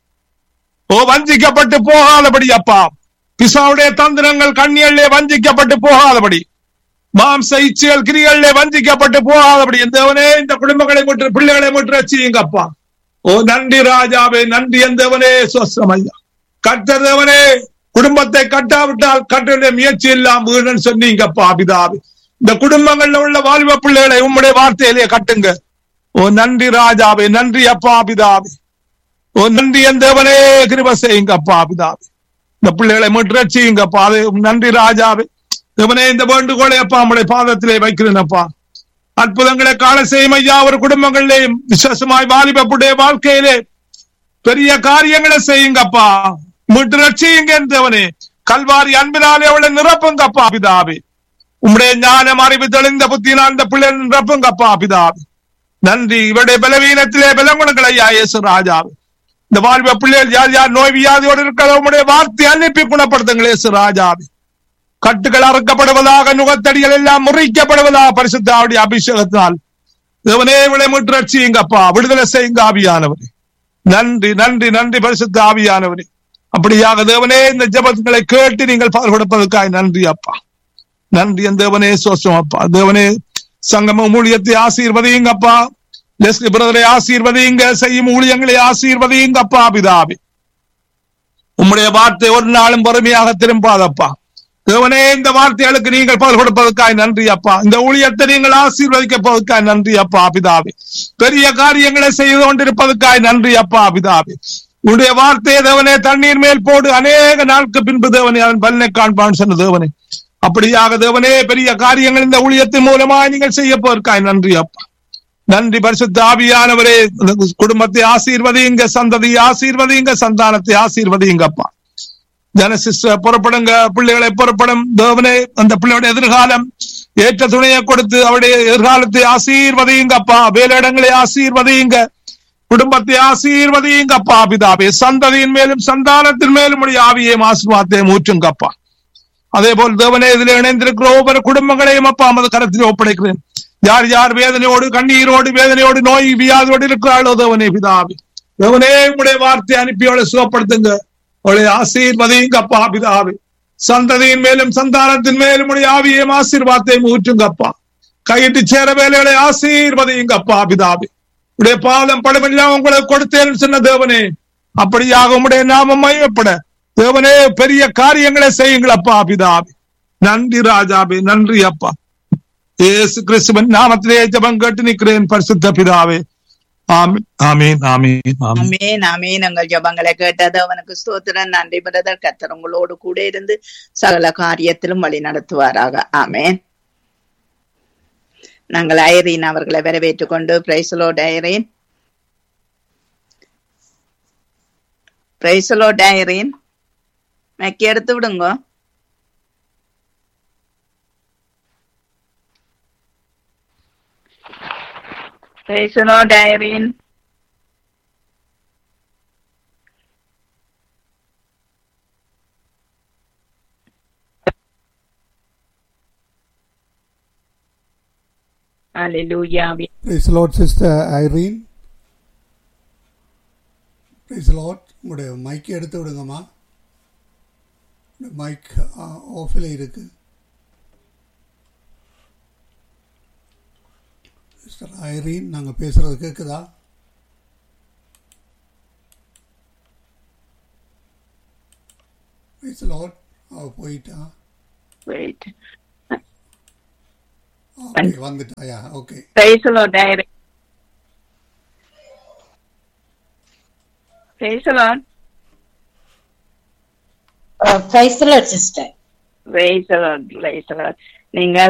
Speaker 7: ஓ வஞ்சிக்கப்பட்டு போகாதபடி அப்பா பிசாவுடைய தந்திரங்கள் கண்ணியல்லே வஞ்சிக்கப்பட்டு போகாதபடி மாம்ச இச்சைகள் கிரிகளிலே வஞ்சிக்கப்பட்டு போகாதபடி என் தேவனே இந்த குடும்பங்களை முற்று பிள்ளைகளை முற்று ரட்சியுங்க அப்பா ஓ நன்றி ராஜாவே நன்றி என் தேவனே சொஸ்தம் ஐயா கர்த்தர் தேவனே குடும்பத்தை கட்டாவிட்டால் கட்டுடைய முயற்சி எல்லாம் வீடுன்னு சொன்னீங்கப்பா பிதாவே இந்த குடும்பங்கள்ல உள்ள வாலிப பிள்ளைகளை உம்முடைய வார்த்தையிலே கட்டுங்க ஓ நன்றி ராஜாவே நன்றி அப்பா பிதாவே ஓ நன்றி என் தேவனே கிருப செய்யுங்க அப்பா பிதாவே இந்த பிள்ளைகளை மீட்டு செய்யுங்கப்பா அது நன்றி ராஜாவே தேவனே இந்த வேண்டுகோளை அப்பா நம்முடைய பாதத்திலே வைக்கிறேன் அப்பா அற்புதங்களை காண செய்யும் ஐயா ஒரு குடும்பங்களிலேயும் விசேஷமாய் வாலிபப்புடைய வாழ்க்கையிலே பெரிய காரியங்களை செய்யுங்கப்பா மீட்டு ரட்சியுங்க என் தேவனே கல்வாரி அன்பினாலே அவளை நிரப்புங்கப்பா பிதாவே உம்முடைய ஞானம் அறிவு தெளிந்த புத்தினால் இந்த பிள்ளை நிரப்புங்கப்பா பிதாவே நன்றி இவருடைய பலவீனத்திலே பலங்குணங்கள் ஐயா இயேசு ராஜாவே இந்த வாழ்வ பிள்ளைகள் யார் யார் நோய் வியாதியோடு இருக்கிற உம்முடைய வார்த்தை அனுப்பி குணப்படுத்துங்கள் இயேசு ராஜாவே கட்டுகள் அறுக்கப்படுவதாக நுகத்தடிகள் எல்லாம் முறிக்கப்படுவதாக பரிசுத்தாவுடைய அபிஷேகத்தினால் தேவனே விளை மீட்டு ரட்சியுங்கப்பா விடுதலை செய்யுங்க ஆவியானவரே நன்றி நன்றி நன்றி பரிசுத்த ஆவியானவரே அப்படியாக தேவனே இந்த ஜெபங்களை கேட்டு நீங்கள் பால் கொடுப்பதற்காக நன்றி அப்பா நன்றி என் தேவனே சோசம் அப்பா தேவனே சங்கம ஊழியத்தை ஆசீர்வதியுங்கப்பா லெஸ்லி பிரதரை ஆசீர்வதியுங்க செய்யும் ஊழியங்களை ஆசீர்வதியுங்கப்பா பிதாவே உம்முடைய வார்த்தை ஒரு நாளும் பொறுமையாக திரும்பாதப்பா தேவனே இந்த வார்த்தைகளுக்கு நீங்கள் பால் கொடுப்பதற்காக நன்றி அப்பா இந்த ஊழியத்தை நீங்கள் ஆசீர்வதிக்க போவதற்காக நன்றி அப்பா பிதாவே பெரிய காரியங்களை செய்து கொண்டிருப்பதற்காக நன்றி அப்பா பிதாவே உன்னுடைய வார்த்தையை தேவனே தண்ணீர் மேல் போடு அநேக நாட்கு பின்பு தேவனே அவன் பலனை காண்பான் சொன்ன தேவனே அப்படியாக தேவனே பெரிய காரியங்கள் இந்த ஊழியத்தின் மூலமாக நீங்கள் செய்ய போவதற்காக நன்றி அப்பா நன்றி பரிசுத்த ஆவியானவரே இந்த குடும்பத்தை ஆசீர்வதியுங்க சந்ததியை ஆசீர்வதியுங்க சந்தானத்தை ஆசீர்வதியுங்கப்பா ஜனசிஸ்டர் புறப்படுங்க பிள்ளைகளை புறப்படும் தேவனே அந்த பிள்ளையோட எதிர்காலம் ஏற்ற துணையை கொடுத்து அவருடைய எதிர்காலத்தை ஆசீர்வதியுங்கப்பா வேலையிடங்களை ஆசீர்வதியுங்க குடும்பத்தை ஆசீர்வதியுங்கப்பா பிதாவே சந்ததியின் மேலும் சந்தானத்தின் மேலும் உடைய ஆவியையும் ஆசீர்வாதத்தையும் ஊற்றுங்கப்பா அதே போல் தேவனே இதில் இணைந்திருக்கிற ஒவ்வொரு குடும்பங்களையும் அப்பா நமது கரத்தில் ஒப்படைக்கிறேன் யார் யார் வேதனையோடு கண்ணீரோடு வேதனையோடு நோய் வியாதியோடு இருக்கிறாளோ தேவனே பிதாவே தேவனே உங்களுடைய வார்த்தை அனுப்பி அவளை சுகப்படுத்துங்க அவளை ஆசீர்வதியுங்கப்பா பிதாவே சந்ததியின் மேலும் சந்தானத்தின் மேலும் உடைய ஆவியையும் ஆசீர்வாதத்தையும் ஊற்றுங்கப்பா கையிட்டு சேர வேலைகளை ஆசீர்வதியுங்கப்பா பிதாவே உடைய பாதம் படமெல்லாம் உங்களுக்கு கொடுத்தேன்னு சொன்ன தேவனே அப்படியாக உம்முடைய நாமம் மையப்பட தேவனே பெரிய காரியங்களை செய்யுங்களப்பா பிதாவே நன்றி ராஜாபே நன்றி அப்பா இயேசு கிறிஸ்துவன் நாமத்திலே ஜபம் கேட்டு நிற்கிறேன் பரிசுத்த பிதாவே ஆமீன் ஆமீன் ஆமீன் ஆமீன்
Speaker 3: அமேன் அமேன் எங்கள் ஜபங்களை கேட்டது அவனுக்கு ஸ்தோத்திரம் நன்றி பிரதர் கத்தர் உங்களோடு கூட இருந்து சகல காரியத்திலும் வழி நடத்துவாராக ஆமேன் நாங்கள் ஐரீன் அவர்களை வரவேற்றுக் கொண்டு பிரைசலோட் ஐரீன் பிரைசலோட் ஐரீன் மக்கி எடுத்து விடுங்க பிரைசலோட் Zareen Hallelujah.
Speaker 2: Praise the Lord, Sister Irene. Praise the Lord. உங்களுடைய மைக்கை எடுத்து விடுங்கம்மா மைக் ஆஃபில் இருக்கு சிஸ்டர் ஐரீன் நாங்கள் பேசுறது கேட்குதா Praise the Lord. அவ போயிட்டா
Speaker 3: Wait.
Speaker 2: ஓகே வந்துட்டாயா okay
Speaker 3: Praise the Lord, Irene. Praise the Lord.
Speaker 8: Praise sister
Speaker 3: Praise the Lord. Praise the Lord. நீங்க